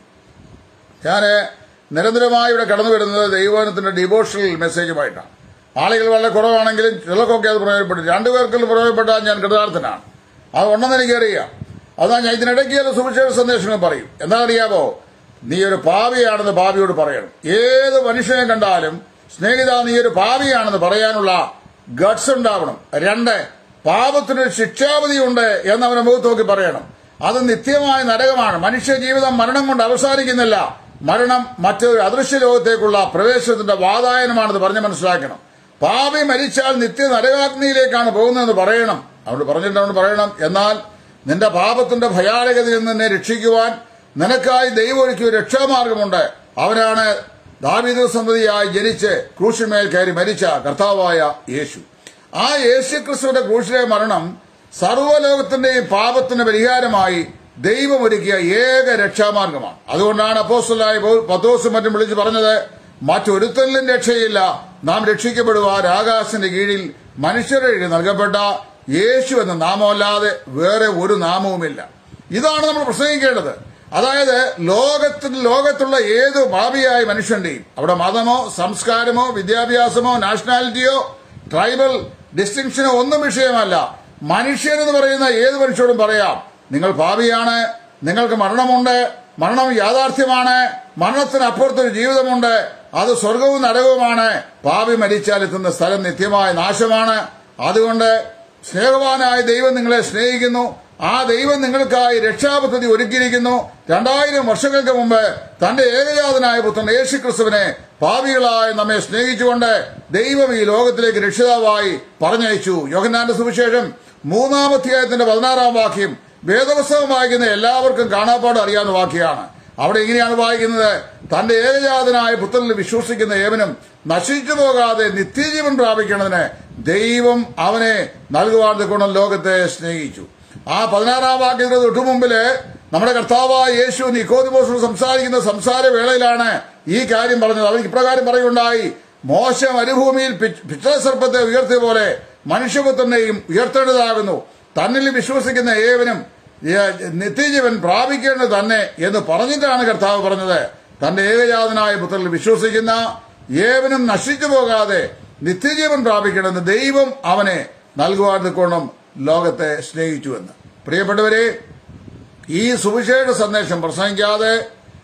Speaker 1: ഞാൻ നിരന്തരമായി ഇവിടെ കടന്നു വരുന്നത് ദൈവത്തിന്റെ ഡിവോഷണൽ മെസ്സേജുമായിട്ടാണ് ആളുകൾ വളരെ കുറവാണെങ്കിലും ചിലർക്കൊക്കെ അത് പ്രയോജനപ്പെട്ടു രണ്ടുപേർക്കും പ്രയോജനപ്പെട്ടാൽ ഞാൻ കൃതാർത്ഥനാണ് അത് ഉണ്ടെന്ന് എനിക്കറിയാം അതാ ഞാൻ ഇതിനിടയ്ക്ക് ചില സുവിശേഷ സന്ദേശങ്ങൾ പറയും എന്താ അറിയാമോ നീ ഒരു പാവിയാണെന്ന് ഭാവിയോട് പറയണം ഏത് മനുഷ്യനെ കണ്ടാലും സ്നേഹിത നീ ഒരു പാവിയാണെന്ന് പറയാനുള്ള ഗട്സ് ഉണ്ടാവണം രണ്ട് പാപത്തിനൊരു ശിക്ഷാവധിയുണ്ട് എന്ന് അവനെ മുഖത്ത് നോക്കി പറയണം അത് നിത്യമായ നരകമാണ് മനുഷ്യ ജീവിതം മരണം കൊണ്ട് അവസാനിക്കുന്നില്ല മരണം മറ്റൊരു അദൃശ്യ ലോകത്തേക്കുള്ള പ്രവേശനത്തിന്റെ വാതായനമാണെന്ന് പറഞ്ഞ് മനസ്സിലാക്കണം പാപി മരിച്ചാൽ നിത്യ നരകാഗ്നിയിലേക്കാണ് പോകുന്നതെന്ന് പറയണം അതുകൊണ്ട് പറഞ്ഞിട്ട് അവന് പറയണം എന്നാൽ നിന്റെ പാപത്തിന്റെ ഭയാനകതയിൽ നിന്ന് നിന്നെ രക്ഷിക്കുവാൻ നിനക്കായി ദൈവം ഒരുക്കിയ ഒരു രക്ഷാമാർഗമുണ്ട് അവനാണ് ദാവീദ് സന്തതിയായി ജനിച്ച് ക്രൂശിന്മേൽ കയറി മരിച്ച കർത്താവായ യേശു ആ യേശു ക്രിസ്തുവിന്റെ ക്രൂശിലെ മരണം സർവ്വലോകത്തിന്റെയും പാപത്തിന് പരിഹാരമായി ദൈവം ഒരുക്കിയ ഏക രക്ഷാമാർഗമാണ് അതുകൊണ്ടാണ് അപ്പോസ്റ്റലായ പത്തോസും മറ്റും വിളിച്ചു പറഞ്ഞത് മറ്റൊരുത്തലിലും രക്ഷയില്ല നാം രക്ഷിക്കപ്പെടുവാൻ ആകാശത്തിന്റെ കീഴിൽ മനുഷ്യരുടെ കീഴിൽ നൽകപ്പെട്ട യേശു എന്ന നാമമല്ലാതെ വേറെ ഒരു നാമവുമില്ല ഇതാണ് നമ്മൾ പ്രസംഗിക്കേണ്ടത് അതായത് ലോകത്തിന് ലോകത്തുള്ള ഏത് ഭാവിയായ മനുഷ്യന്റെയും അവിടെ മതമോ സംസ്കാരമോ വിദ്യാഭ്യാസമോ നാഷണാലിറ്റിയോ ട്രൈബൽ ഡിസ്റ്റിങ്ഷനോ ഒന്നും വിഷയമല്ല മനുഷ്യൻ എന്ന് പറയുന്ന ഏത് മനുഷ്യരോടും പറയാം നിങ്ങൾ ഭാവിയാണ് നിങ്ങൾക്ക് മരണമുണ്ട് മരണം യാഥാർത്ഥ്യമാണ് മരണത്തിനപ്പുറത്തൊരു ജീവിതമുണ്ട് അത് സ്വർഗവും നരകവുമാണ് പാപി മരിച്ചാൽ എത്തുന്ന സ്ഥലം നിത്യമായ നാശമാണ് അതുകൊണ്ട് സ്നേഹവാനായ ദൈവം നിങ്ങളെ സ്നേഹിക്കുന്നു ആ ദൈവം നിങ്ങൾക്കായി രക്ഷാപദ്ധതി ഒരുക്കിയിരിക്കുന്നു രണ്ടായിരം വർഷങ്ങൾക്ക് മുമ്പ് തന്റെ ഏകജാതനായ പുത്രൻ യേശു ക്രിസ്തുവിനെ പാപികളായി നമ്മെ സ്നേഹിച്ചുകൊണ്ട് ദൈവം ഈ ലോകത്തിലേക്ക് രക്ഷിതാവായി പറഞ്ഞയച്ചു യോഹന്നാന്റെ സുവിശേഷം മൂന്നാമധ്യായത്തിന്റെ പതിനാറാം വാക്യം വേദപുസ്തകം വായിക്കുന്ന എല്ലാവർക്കും കാണാപ്പാട് അറിയാവുന്ന വാക്യാണ് അവിടെ ഇങ്ങനെയാണ് വായിക്കുന്നത് തന്റെ ഏകജാതനായ പുത്രനിൽ വിശ്വസിക്കുന്ന ഏവനും നശിച്ചു പോകാതെ നിത്യജീവൻ പ്രാപിക്കുന്നതിന് ദൈവം അവനെ നൽകുവാൻ കൊണ്ടും ലോകത്തെ സ്നേഹിച്ചു ആ പതിനാറാം വാക്യത്തിന് തൊട്ടു മുമ്പില് നമ്മുടെ കർത്താവായ യേശു നിക്കോദിമോസിനോട് സംസാരിക്കുന്ന സംസാര വേളയിലാണ് ഈ കാര്യം പറഞ്ഞത് അവർ ഇപ്രകാരം പറയുണ്ടായി മോശ മരുഭൂമിയിൽ പിച്ചസർപ്പത്തെ ഉയർത്തിയ പോലെ മനുഷ്യപുത്രനെയും ഉയർത്തേണ്ടതാകുന്നു തന്നിൽ വിശ്വസിക്കുന്ന ഏവനും നിത്യജീവൻ പ്രാപിക്കേണ്ടത് തന്നെ എന്ന് പറഞ്ഞിട്ടാണ് കർത്താവ് പറഞ്ഞത് തന്റെ ഏകജാതനായ പുത്രനിൽ വിശ്വസിക്കുന്ന ഏവനും നശിച്ചു പോകാതെ നിത്യജീവൻ പ്രാപിക്കണമെന്ന് ദൈവം അവനെ നൽകുവാൻ നിൽക്കണം ലോകത്തെ സ്നേഹിച്ചുവെന്ന് പ്രിയപ്പെട്ടവരെ ഈ സുവിശേഷ സന്ദേശം പ്രസംഗിക്കാതെ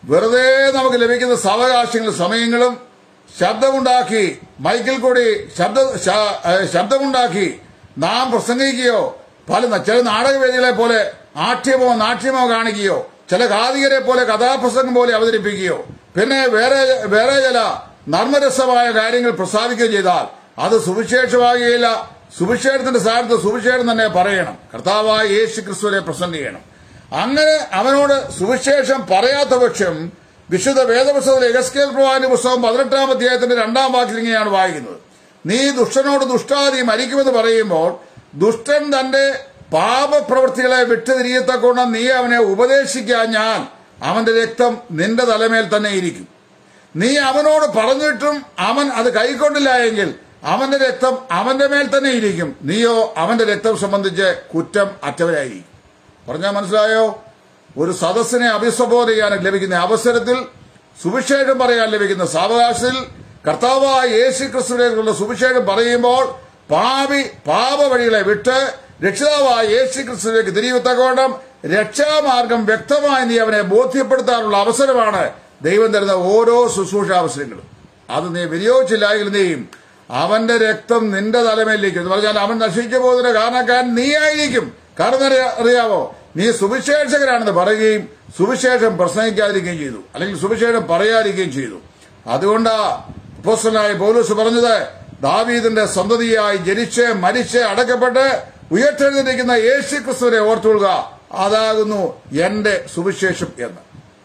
Speaker 1: വെറുതെ നമുക്ക് ലഭിക്കുന്ന സാവകാശങ്ങളും സമയങ്ങളും ശബ്ദമുണ്ടാക്കി മൈക്കിൽ കൂടി ശബ്ദ ശ- ഏഹ് ശബ്ദമുണ്ടാക്കി നാം പ്രസംഗിക്കുകയോ പല ന- ചില നാടകവേദികളെ പോലെ ആഠ്യമോ നാട്യമോ കാണിക്കുകയോ ചില കാതികരെ പോലെ കഥാപ്രസംഗം പോലെ അവതരിപ്പിക്കുകയോ പിന്നെ വേറെ വേറെ ചില നർമ്മരസമായ കാര്യങ്ങൾ പ്രസ്താവിക്കുകയോ ചെയ്താൽ അത് സുവിശേഷമാകുകയില്ല സുവിശേഷത്തിന്റെ സ്ഥാനത്ത് സുവിശേഷം തന്നെ പറയണം കർത്താവായ യേശു ക്രിസ്തുവിനെ പ്രസന്റ് ചെയ്യണം അങ്ങനെ അവനോട് സുവിശേഷം പറയാത്ത പക്ഷം വിശുദ്ധ വേദപുസ്തകത്തിലെ എഗസ്കേൽ പ്രവാന്റെ പുസ്തകം പതിനെട്ടാം അധ്യായത്തിന്റെ രണ്ടാം വാക്കിൽ ഇങ്ങനെയാണ് വായിക്കുന്നത് നീ ദുഷ്ടനോട് ദുഷ്ടാതി മരിക്കുമെന്ന് പറയുമ്പോൾ ദുഷ്ടൻ തന്റെ പാപപ്രവൃത്തികളെ വിട്ടുതിരിയത്തക്കൊണ്ട് നീ അവനെ ഉപദേശിക്കാൻ ഞാൻ അവന്റെ രക്തം നിന്റെ തലമേൽ തന്നെ ഇരിക്കും നീ അവനോട് പറഞ്ഞിട്ടും അവൻ അത് കൈക്കൊണ്ടില്ല എങ്കിൽ അവന്റെ രക്തം അവന്റെ മേൽ തന്നെ ഇരിക്കും നീയോ അവന്റെ രക്തം സംബന്ധിച്ച് കുറ്റം അറ്റവരായിരിക്കും പറഞ്ഞാൽ മനസ്സിലായോ ഒരു സദസ്സിനെ അഭിസംബോധന ചെയ്യാൻ ലഭിക്കുന്ന അവസരത്തിൽ സുവിശേഷം പറയാൻ ലഭിക്കുന്ന സാവകാശത്തിൽ കർത്താവായ യേശു ക്രിസ്തുവിനെക്കുള്ള സുവിശേഷം പറയുമ്പോൾ പാപി പാപ വഴികളെ വിട്ട് രക്ഷിതാവായ യേശു ക്രിസ്തുവിലേക്ക് തിരിയുത്തക്കോണം രക്ഷാമാർഗം വ്യക്തമായി നീ അവനെ ബോധ്യപ്പെടുത്താനുള്ള അവസരമാണ് ദൈവം തരുന്ന ഓരോ ശുശ്രൂഷ അവസരങ്ങളും അത് നീ വിനിയോഗിച്ചില്ലെങ്കിൽ നീയും അവന്റെ രക്തം നിന്റെ തലമേലിരിക്കും എന്ന് പറഞ്ഞാൽ അവൻ നശിച്ചു പോകുന്ന കാരണക്കാരൻ നീ ആയിരിക്കും കാരണം അറിയാ- അറിയാവോ നീ സുവിശേഷകരാണെന്ന് പറയുകയും സുവിശേഷം പ്രസംഗിക്കാതിരിക്കുകയും ചെയ്തു അല്ലെങ്കിൽ സുവിശേഷം പറയാതിരിക്കുകയും ചെയ്തു അതുകൊണ്ടാ അപ്പോസ്തലനായ പൗലൂസ് പറഞ്ഞത് ദാവീദിന്റെ സന്തതിയായി ജനിച്ച് മരിച്ച് അടക്കപ്പെട്ട് ഉയർത്തെഴുന്നേൽക്കുന്ന യേശു ക്രിസ്തുവിനെ ഓർത്തുകൊള്ളുക അതാകുന്നു എന്റെ സുവിശേഷം എന്ന്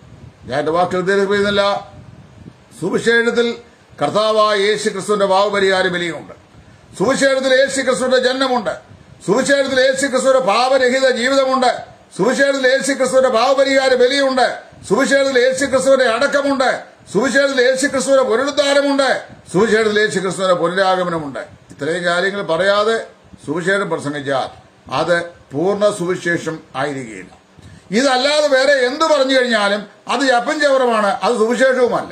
Speaker 1: ഞാൻ എന്റെ വാക്കുകൾ ദീർഘിപ്പിക്കുന്നില്ല സുവിശേഷത്തിൽ കർത്താവായ യേശു ക്രിസ്തുവിന്റെ ഭാവപരിഹാര ബലിയുണ്ട് സുവിശേഷത്തിൽ യേശു ക്രിസ്തുവിന്റെ ജന്മമുണ്ട് സുവിശേഷത്തിൽ യേശു ക്രിസ്തുവിന്റെ പാപരഹിത ജീവിതമുണ്ട് സുവിശേഷത്തിൽ യേശു ക്രിസ്തുവിന്റെ ഭാവപരിഹാര ബലിയുണ്ട് സുവിശേഷത്തിൽ യേശു ക്രിസ്തുവിന്റെ അടക്കമുണ്ട് സുവിശേഷത്തിൽ യേശു ക്രിസ്തുവിന്റെ പുനരുദ്ധാരമുണ്ട് സുവിശേഷത്തിൽ യേശു ക്രിസ്തുവിന്റെ പുനരാഗമനമുണ്ട് ഇത്രയും കാര്യങ്ങൾ പറയാതെ സുവിശേഷം പ്രസംഗിച്ചാൽ അത് പൂർണ്ണ സുവിശേഷം ആയിരിക്കുകയില്ല ഇതല്ലാതെ വേറെ എന്തു പറഞ്ഞു കഴിഞ്ഞാലും അത് ജപ്പൻ ചവറമാണ് അത് സുവിശേഷവുമല്ല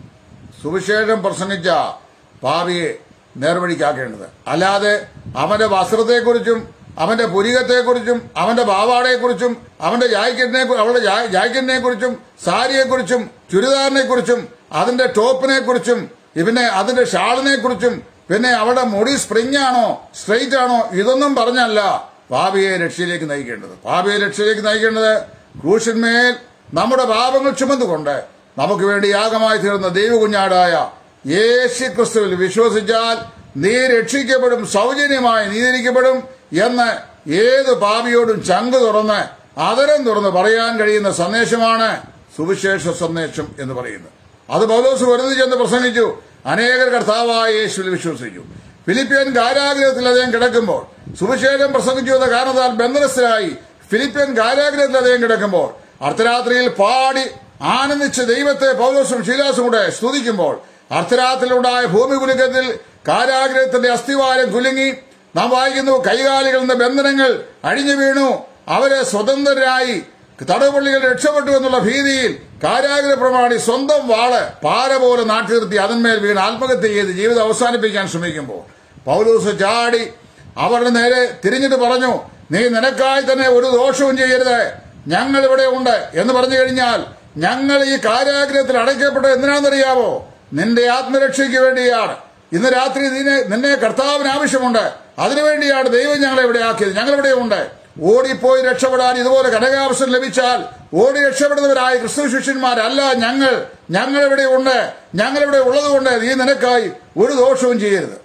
Speaker 1: സുവിശേഷം പ്രസംഗിച്ച പാവിയെ നേർവഴിക്കാക്കേണ്ടത് അല്ലാതെ അവന്റെ വസ്ത്രത്തെക്കുറിച്ചും അവന്റെ പുരികത്തെക്കുറിച്ചും അവന്റെ പാവാടയെക്കുറിച്ചും അവന്റെ ജാക്കറ്റിനെ അവളുടെ ജാ- ജാക്കറ്റിനെ കുറിച്ചും സാരിയെക്കുറിച്ചും ചുരിദാറിനെ കുറിച്ചും അതിന്റെ ടോപ്പിനെ കുറിച്ചും പിന്നെ അതിന്റെ ഷാളിനെ കുറിച്ചും പിന്നെ അവളുടെ മുടി സ്പ്രിംഗ് ആണോ സ്ട്രെയിറ്റ് ആണോ ഇതൊന്നും പറഞ്ഞല്ല പാപിയെ രക്ഷയിലേക്ക് നയിക്കേണ്ടത് പാപിയെ രക്ഷയിലേക്ക് നയിക്കേണ്ടത് ക്രൂശന്മേൽ നമ്മുടെ പാപങ്ങൾ ചുമന്നുകൊണ്ട് നമുക്ക് വേണ്ടി യാഗമായി തീർന്ന ദൈവകുഞ്ഞാടായ യേശു ക്രിസ്തുവിൽ വിശ്വസിച്ചാൽ നീ രക്ഷിക്കപ്പെടും സൗജന്യമായി നീതിരിക്കപ്പെടും എന്ന് ഏത് പാപിയോടും ചങ്ക് തുറന്ന് അതരം തുറന്ന് പറയാൻ കഴിയുന്ന സന്ദേശമാണ് സുവിശേഷ സന്ദേശം എന്ന് പറയുന്നത് അത് പൗലോസ് വെറുതെ ചെന്ന് പ്രസംഗിച്ചു അനേകർ കർത്താവായ യേശുവിൽ വിശ്വസിച്ചു ഫിലിപ്പിയൻ കാരാഗ്രഹത്തിൽ അദ്ദേഹം കിടക്കുമ്പോൾ സുവിശേഷം പ്രസംഗിച്ചു എന്ന കാരണത്താൽ ബന്ധനസ്ഥരായി ഫിലിപ്പിയൻ കാരാഗ്രഹത്തിൽ അദ്ദേഹം കിടക്കുമ്പോൾ അർദ്ധരാത്രിയിൽ പാടി ആനന്ദിച്ച് ദൈവത്തെ പൗലോസും ശീലാസും കൂടെ സ്തുതിക്കുമ്പോൾ അർദ്ധരാത്രിയിലുണ്ടായ ഭൂമി കുലുക്കത്തിൽ കാരാഗ്രഹത്തിന്റെ അസ്ഥിവാരം കുലുങ്ങി നാം വായിക്കുന്നു കൈകാലികളിൽ നിന്ന് ബന്ധനങ്ങൾ അഴിഞ്ഞു വീണു അവരെ സ്വതന്ത്രരായി തടവുപള്ളികൾ രക്ഷപ്പെട്ടു എന്നുള്ള ഭീതിയിൽ കാരാഗ്രഹ പ്രമാണി സ്വന്തം വാള് പാര പോലെ നാട്ടി നിർത്തി അതിന്മേൽ വീണ് ആത്മഹത്യ ചെയ്ത് ജീവിതം അവസാനിപ്പിക്കാൻ ശ്രമിക്കുമ്പോൾ പൗലൂസ് ചാടി അവരുടെ നേരെ തിരിഞ്ഞിട്ട് പറഞ്ഞു നീ നിനക്കായി തന്നെ ഒരു ദോഷവും ചെയ്യരുത് ഞങ്ങൾ ഇവിടെ ഉണ്ട് എന്ന് പറഞ്ഞു കഴിഞ്ഞാൽ ഞങ്ങൾ ഈ കാരാഗ്രഹത്തിൽ അടയ്ക്കപ്പെട്ടത് എന്തിനാണെന്നറിയാവോ നിന്റെ ആത്മരക്ഷയ്ക്ക് വേണ്ടിയാണ് ഇന്ന് രാത്രി നിന്നെ നിന്നെ കർത്താവിന് ആവശ്യമുണ്ട് അതിനുവേണ്ടിയാണ് ദൈവം ഞങ്ങളെ ഇവിടെ ആക്കിയത് ഞങ്ങൾ ഇവിടെ ഉണ്ട് ഓടിപ്പോയി രക്ഷപ്പെടാൻ ഇതുപോലെ കനകാവസരം ലഭിച്ചാൽ ഓടി രക്ഷപ്പെടുന്നവരായ ക്രിസ്തു ശിഷ്യന്മാരല്ല ഞങ്ങൾ ഞങ്ങൾ ഇവിടെ ഉണ്ട് ഞങ്ങൾ ഇവിടെ ഉള്ളതുകൊണ്ട് നീ നിനക്കായി ഒരു ദോഷവും ചെയ്യരുത്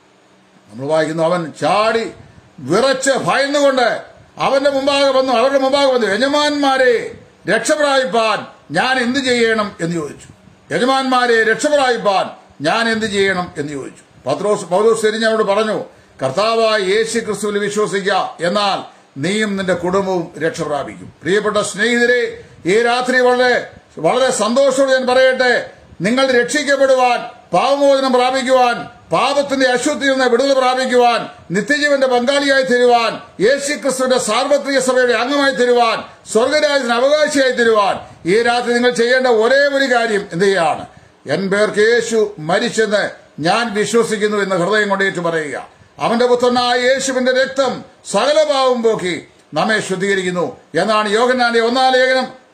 Speaker 1: നമ്മൾ വായിക്കുന്നു അവൻ ചാടി വിറച്ച് ഭയന്നുകൊണ്ട് അവന്റെ മുമ്പാകെ വന്നു അവരുടെ മുമ്പാകെ വന്നു യജമാന്മാരെ രക്ഷപ്രായിപ്പാൻ ഞാൻ എന്ത് ചെയ്യണം എന്ന് ചോദിച്ചു യജമാന്മാരെ രക്ഷപ്രായിപ്പാൻ ഞാൻ എന്ത് ചെയ്യണം എന്ന് ചോദിച്ചു പത്രോസ് പൗലോസ് തിരിഞ്ഞവരോട് പറഞ്ഞു കർത്താവായ യേശു ക്രിസ്തുവിൽ വിശ്വസിക്കുക എന്നാൽ നീയും നിന്റെ കുടുംബവും രക്ഷ പ്രാപിക്കും പ്രിയപ്പെട്ട സ്നേഹിതരെ ഈ രാത്രി വളരെ വളരെ സന്തോഷത്തോടെ ഞാൻ പറയട്ടെ നിങ്ങൾ രക്ഷിക്കപ്പെടുവാൻ പാവമോചനം പ്രാപിക്കുവാൻ പാപത്തിന്റെ അശുദ്ധിയിൽ നിന്ന് വിടുതൽ പ്രാപിക്കുവാൻ നിത്യജീവന്റെ പങ്കാളിയായി തരുവാൻ യേശു ക്രിസ്തുവിന്റെ സാർവത്രിക സഭയുടെ അംഗമായി തരുവാൻ സ്വർഗരാജ്യത്തിന് അവകാശിയായി തരുവാൻ ഈ രാത്രി നിങ്ങൾ ചെയ്യേണ്ട ഒരേ ഒരു കാര്യം എന്ത് ചെയ്യാണ് എൻ പേർക്ക് യേശു മരിച്ചെന്ന് ഞാൻ വിശ്വസിക്കുന്നു എന്ന് ഹൃദയം കൊണ്ടേറ്റു പറയുക അവന്റെ പുത്രനായ യേശുവിന്റെ രക്തം സകല പാവം പോക്കി നമ്മെ ശുദ്ധീകരിക്കുന്നു എന്നാണ് യോഗനാന്റെ ഒന്നാം ലേഖനം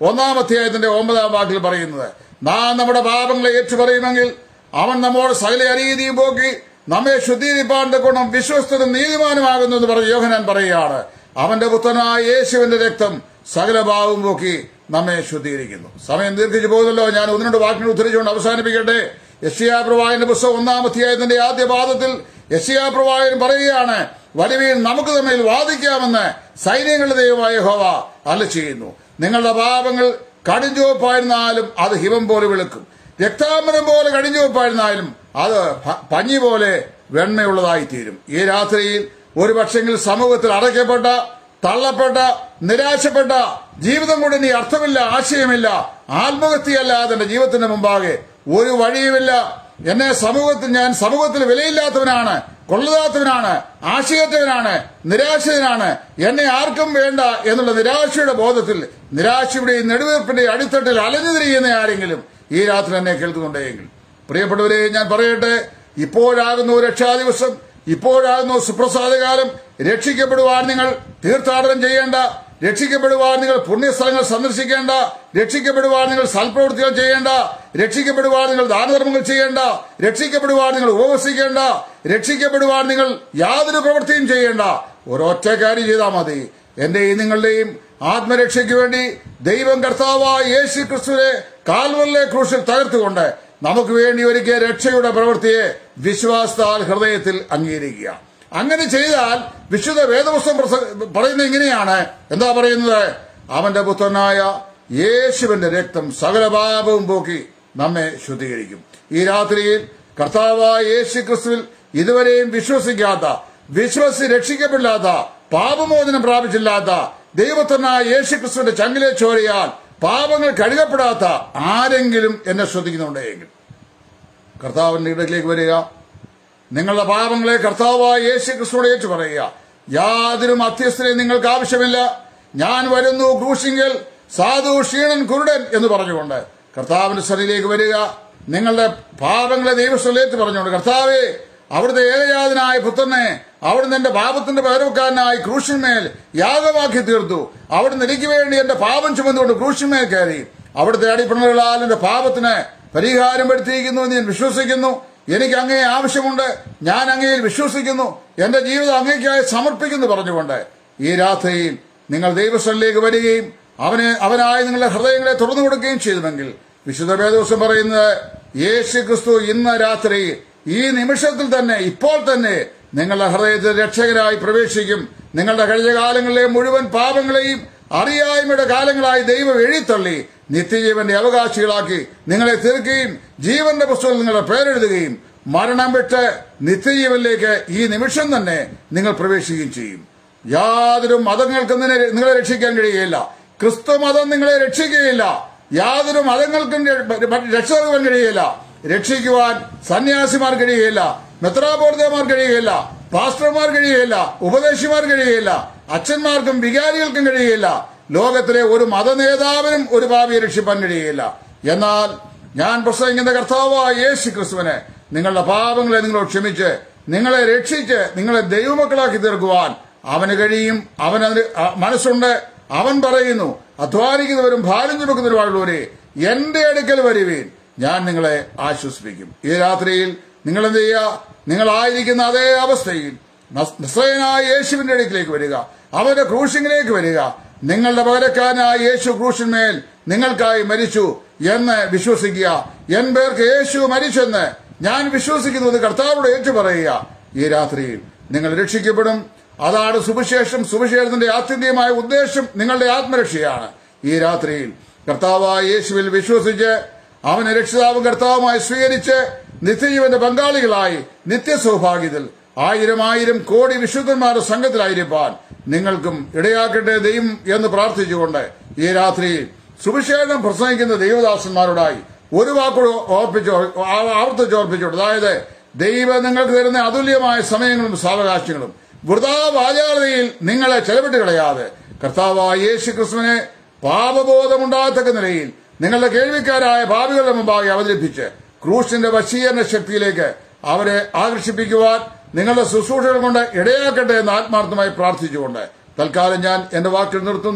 Speaker 1: ഒന്നാം അധ്യായത്തിന്റെ ഒമ്പതാം വാക്കിൽ പറയുന്നത് നാം നമ്മുടെ പാപങ്ങളെ ഏറ്റുപറയുമെങ്കിൽ അവൻ നമ്മോട് സകല അനീതിയും പോക്കി നമ്മെ ശുദ്ധീകരിപ്പാൻ ഗുണം വിശ്വസ്തനും നീതിമാനുമാകുന്നു എന്ന് പറഞ്ഞ് യോഹനാൻ പറയുകയാണ് അവന്റെ പുത്രനായ യേശുവിന്റെ രക്തം സകല ഭാവം പോക്കി നമ്മെ ശുദ്ധീകരിക്കുന്നു സമയം ദീർഘിച്ചു പോകുന്നല്ലോ ഞാൻ ഒന്ന് രണ്ട് വാക്കുകൾ ഉദ്ധരിച്ചുകൊണ്ട് അവസാനിപ്പിക്കട്ടെ യശിയാ പ്രവായന്റെ പുസ്തകം ഒന്നാം അധ്യായത്തിന്റെ ആദ്യ പാദത്തിൽ യശിയാ പ്രവായൻ പറയുകയാണ് വലുവീൻ നമുക്ക് തമ്മിൽ വാദിക്കാമെന്ന് സൈന്യങ്ങളുടെ ദൈവമായ ഹോവ അല്ല ചെയ്യുന്നു നിങ്ങളുടെ പാപങ്ങൾ കടിഞ്ചുവപ്പായിരുന്നാലും അത് ഹിമം പോലെ വെളുക്കും രക്താമരം പോലെ കടിഞ്ചുവപ്പായിരുന്നാലും അത് ഭ- പഞ്ഞി പോലെ വെണ്മയുള്ളതായി തീരും ഈ രാത്രിയിൽ ഒരു പക്ഷെങ്കിൽ സമൂഹത്തിൽ അടയ്ക്കപ്പെട്ട തള്ളപ്പെട്ട നിരാശപ്പെട്ട ജീവിതം കൊണ്ട് ഇനി അർത്ഥമില്ല ആശയമില്ല ആത്മഹത്യയല്ലാതെ എന്റെ ജീവിതത്തിന്റെ മുമ്പാകെ ഒരു വഴിയുമില്ല എന്നെ സമൂഹത്തിൽ ഞാൻ സമൂഹത്തിൽ വിലയില്ലാത്തവനാണ് കൊള്ളതാത്തവനാണ് ആശയത്തവനാണ് നിരാശനാണ് എന്നെ ആർക്കും വേണ്ട എന്നുള്ള നിരാശയുടെ ബോധത്തിൽ നിരാശയുടെയും നെടുവീർപ്പിന്റെയും അടിത്തട്ടിൽ അലഞ്ഞു തിരിയുന്ന ആരെങ്കിലും ഈ രാത്രി എന്നെ കേൾക്കുന്നുണ്ടെങ്കിൽ പ്രിയപ്പെട്ടവരെ ഞാൻ പറയട്ടെ ഇപ്പോഴാകുന്നു രക്ഷാദിവസം ഇപ്പോഴാകുന്നു സുപ്രസാദകാലം രക്ഷിക്കപ്പെടുവാൻ നിങ്ങൾ തീർത്ഥാടനം ചെയ്യേണ്ട രക്ഷിക്കപ്പെടുവാൻ നിങ്ങൾ പുണ്യസ്ഥലങ്ങൾ സന്ദർശിക്കേണ്ട രക്ഷിക്കപ്പെടുവാൻ നിങ്ങൾ സൽപ്രവൃത്തികൾ ചെയ്യേണ്ട രക്ഷിക്കപ്പെടുവാൻ നിങ്ങൾ ദാനധർമ്മങ്ങൾ ചെയ്യേണ്ട രക്ഷിക്കപ്പെടുവാൻ നിങ്ങൾ ഉപവസിക്കേണ്ട രക്ഷിക്കപ്പെടുവാൻ നിങ്ങൾ യാതൊരു പ്രവൃത്തിയും ചെയ്യേണ്ട ഒരൊറ്റ കാര്യം ചെയ്താൽ മതി എന്റെയും നിങ്ങളുടെയും ആത്മരക്ഷയ്ക്ക് വേണ്ടി ദൈവം കർത്താവായ യേശു ക്രിസ്തുവിനെ കാൽവറിലെ ക്രൂശിൽ തകർത്തുകൊണ്ട് നമുക്ക് വേണ്ടി ഒരുക്കിയ രക്ഷയുടെ പ്രവൃത്തിയെ വിശ്വാസത്താൽ ഹൃദയത്തിൽ അംഗീകരിക്കുക അങ്ങനെ ചെയ്താൽ വിശുദ്ധ വേദപുസ്തകം പ്രസ- പറയുന്നത് ഇങ്ങനെയാണ് എന്താ പറയുന്നത് അവന്റെ പുത്രനായ യേശുവിന്റെ രക്തം സകല പാപവും പോക്കി നമ്മെ ശുദ്ധീകരിക്കും ഈ രാത്രിയിൽ കർത്താവായ യേശു ക്രിസ്തുവിൽ ഇതുവരെയും വിശ്വസിക്കാത്ത വിശ്വസി രക്ഷിക്കപ്പെടില്ലാത്ത പാപമോചനം പ്രാപിച്ചില്ലാത്ത ദൈവത്തനായ യേശു ക്രിസ്തുവിന്റെ ചങ്കിലെ ചോരയാൽ പാപങ്ങൾ കഴുകപ്പെടാത്ത ആരെങ്കിലും എന്നെ ശ്രദ്ധിക്കുന്നുണ്ടെങ്കിൽ കർത്താവിന്റെ ഇടയിലേക്ക് വരിക നിങ്ങളുടെ പാപങ്ങളെ കർത്താവായ യേശു ക്രിസ്തുവോട് ഏറ്റു പറയുക യാതൊരു മധ്യസ്ഥനെ നിങ്ങൾക്ക് ആവശ്യമില്ല ഞാൻ വരുന്നു ക്രൂശിങ്കൽ സാധു ക്ഷീണൻ കുരുടൻ എന്ന് പറഞ്ഞുകൊണ്ട് കർത്താവിന്റെ സ്ഥലിലേക്ക് വരിക നിങ്ങളുടെ പാപങ്ങളെ ദൈവസ്ഥലേറ്റ് പറഞ്ഞുകൊണ്ട് കർത്താവെ അവിടുത്തെ ഏകജാതനായ പുത്രനെ അവിടുന്ന് എന്റെ പാപത്തിന്റെ പകരക്കാരനായി ക്രൂശന്മേൽ യാഗമാക്കി തീർത്തു അവിടുന്ന് എനിക്ക് വേണ്ടി എന്റെ പാപം ചുമന്നുകൊണ്ട് ക്രൂശന്മേൽ കയറി അവിടുത്തെ അടിപ്പിണറുകളാൽ എന്റെ പാപത്തിന് പരിഹാരം വരുത്തിയിരിക്കുന്നു എന്ന് ഞാൻ വിശ്വസിക്കുന്നു എനിക്ക് അങ്ങയെ ആവശ്യമുണ്ട് ഞാൻ അങ്ങയിൽ വിശ്വസിക്കുന്നു എന്റെ ജീവിതം അങ്ങേക്കായി സമർപ്പിക്കുന്നു പറഞ്ഞുകൊണ്ട് ഈ രാത്രിയിൽ നിങ്ങൾ ദൈവസ്ഥലിലേക്ക് വരികയും അവന് അവനായി നിങ്ങളുടെ ഹൃദയങ്ങളെ തുറന്നു കൊടുക്കുകയും ചെയ്തുവെങ്കിൽ വിശുദ്ധ വേദോസം പറയുന്നത് യേശു ക്രിസ്തു ഇന്ന് രാത്രി ഈ നിമിഷത്തിൽ തന്നെ ഇപ്പോൾ തന്നെ നിങ്ങളുടെ ഹൃദയത്തിൽ രക്ഷകരായി പ്രവേശിക്കും നിങ്ങളുടെ കഴിഞ്ഞ കാലങ്ങളിലെ മുഴുവൻ പാപങ്ങളെയും അറിയായ്മയുടെ കാലങ്ങളായി ദൈവം എഴുത്തള്ളി നിത്യജീവന്റെ അവകാശികളാക്കി നിങ്ങളെ തീർക്കുകയും ജീവന്റെ പുസ്തകത്തിൽ നിങ്ങളുടെ പേരെഴുതുകയും മരണം വിട്ട് നിത്യജീവനിലേക്ക് ഈ നിമിഷം തന്നെ നിങ്ങൾ പ്രവേശിക്കുകയും ചെയ്യും യാതൊരു മതങ്ങൾക്കും നിന്നെ- നിങ്ങളെ രക്ഷിക്കാൻ കഴിയുകയില്ല ക്രിസ്തു മതം നിങ്ങളെ രക്ഷിക്കുകയില്ല യാതൊരു മതങ്ങൾക്കും രക്ഷ നൽകാൻ കഴിയുകയില്ല രക്ഷിക്കുവാൻ സന്യാസിമാർ കഴിയുകയില്ല മെത്രാപോർത്തമാർ കഴിയുകയില്ല പാസ്റ്റർമാർ കഴിയുകയില്ല ഉപദേശിമാർ കഴിയുകയില്ല അച്ഛന്മാർക്കും വികാരികൾക്കും കഴിയുകയില്ല ലോകത്തിലെ ഒരു മതനേതാവിനും ഒരു ഭാവിയെ രക്ഷിപ്പാൻ കഴിയുകയില്ല എന്നാൽ ഞാൻ പ്രസംഗിക്കുന്ന കർത്താവായ യേശു ക്രിസ്തുവിനെ നിങ്ങളുടെ പാപങ്ങളെ നിങ്ങളോട് ക്ഷമിച്ച് നിങ്ങളെ രക്ഷിച്ച് നിങ്ങളെ ദൈവമക്കളാക്കി തീർക്കുവാൻ അവന് കഴിയും അവൻ അതിന് അ- മനസ്സുണ്ട് അവൻ പറയുന്നു അധ്വാനിക്കുന്നവരും ഭാരം ചുമക്കുന്നവരുമായുള്ളവരെ എന്റെ അടുക്കൽ വരുവീൻ ഞാൻ നിങ്ങളെ ആശ്വസിപ്പിക്കും ഈ രാത്രിയിൽ നിങ്ങൾ എന്ത് ചെയ്യുക നിങ്ങളായിരിക്കുന്ന അതേ അവസ്ഥയിൽ നസ്- നസ്രയനായ യേശുവിന്റെ അടുക്കിലേക്ക് വരിക അവന്റെ ക്രൂശിങ്ങിലേക്ക് വരിക നിങ്ങളുടെ പകരക്കാരനായ യേശു ക്രൂശിന്മേൽ നിങ്ങൾക്കായി മരിച്ചു എന്ന് വിശ്വസിക്കുക എൻ പേർക്ക് യേശു മരിച്ചെന്ന് ഞാൻ വിശ്വസിക്കുന്നത് കർത്താവോട് ഏറ്റു പറയുക ഈ രാത്രിയിൽ നിങ്ങൾ രക്ഷിക്കപ്പെടും അതാണ് സുവിശേഷം സുവിശേഷത്തിന്റെ ആത്യന്തികമായ ഉദ്ദേശം നിങ്ങളുടെ ആത്മരക്ഷയാണ് ഈ രാത്രിയിൽ കർത്താവായ യേശുവിൽ വിശ്വസിച്ച് അവനെ രക്ഷിതാവും കർത്താവുമായി സ്വീകരിച്ച് നിത്യജീവന്റെ പങ്കാളികളായി നിത്യസൗഭാഗ്യത്തിൽ ആയിരം ആയിരം കോടി വിശുദ്ധന്മാരുടെ സംഘത്തിലായിരിക്കാൻ നിങ്ങൾക്കും ഇടയാക്കട്ടെ ദൈവം എന്ന് പ്രാർത്ഥിച്ചുകൊണ്ട് ഈ രാത്രിയിൽ സുവിശേഷം പ്രസംഗിക്കുന്ന ദൈവദാസന്മാരോടായി ഒരു വാക്കോട് ഓർപ്പിച്ച് ആവർത്തിച്ച് ഓർപ്പിച്ചോട്ട് അതായത് ദൈവം നിങ്ങൾക്ക് തരുന്ന അതുല്യമായ സമയങ്ങളും സാവകാശങ്ങളും വൃതാ വാചാലതയിൽ നിങ്ങളെ ചെലവിട്ട് കളയാതെ കർത്താവായ യേശു ക്രിസ്തുവിനെ പാപബോധമുണ്ടാകത്തക്ക നിലയിൽ നിങ്ങളുടെ കേൾവിക്കാരായ ഭാവികളുടെ മുമ്പാകെ അവതരിപ്പിച്ച് ക്രൂശിന്റെ വശീകരണ ശക്തിയിലേക്ക് അവരെ ആകർഷിപ്പിക്കുവാൻ നിങ്ങളുടെ ശുശ്രൂഷകൾ കൊണ്ട് ഇടയാക്കട്ടെ എന്ന് ആത്മാർത്ഥമായി പ്രാർത്ഥിച്ചുകൊണ്ട് തൽക്കാലം ഞാൻ എന്റെ വാക്കിൽ നിർത്തുന്നു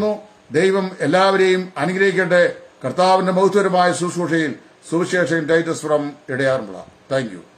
Speaker 1: ദൈവം എല്ലാവരെയും അനുഗ്രഹിക്കട്ടെ കർത്താവിന്റെ മഹത്വരമായ ശുശ്രൂഷയിൽ സുവിശേഷൻ ടൈറ്റസ് ഫ്രം ഇടയാറുമുള്ള താങ്ക് യു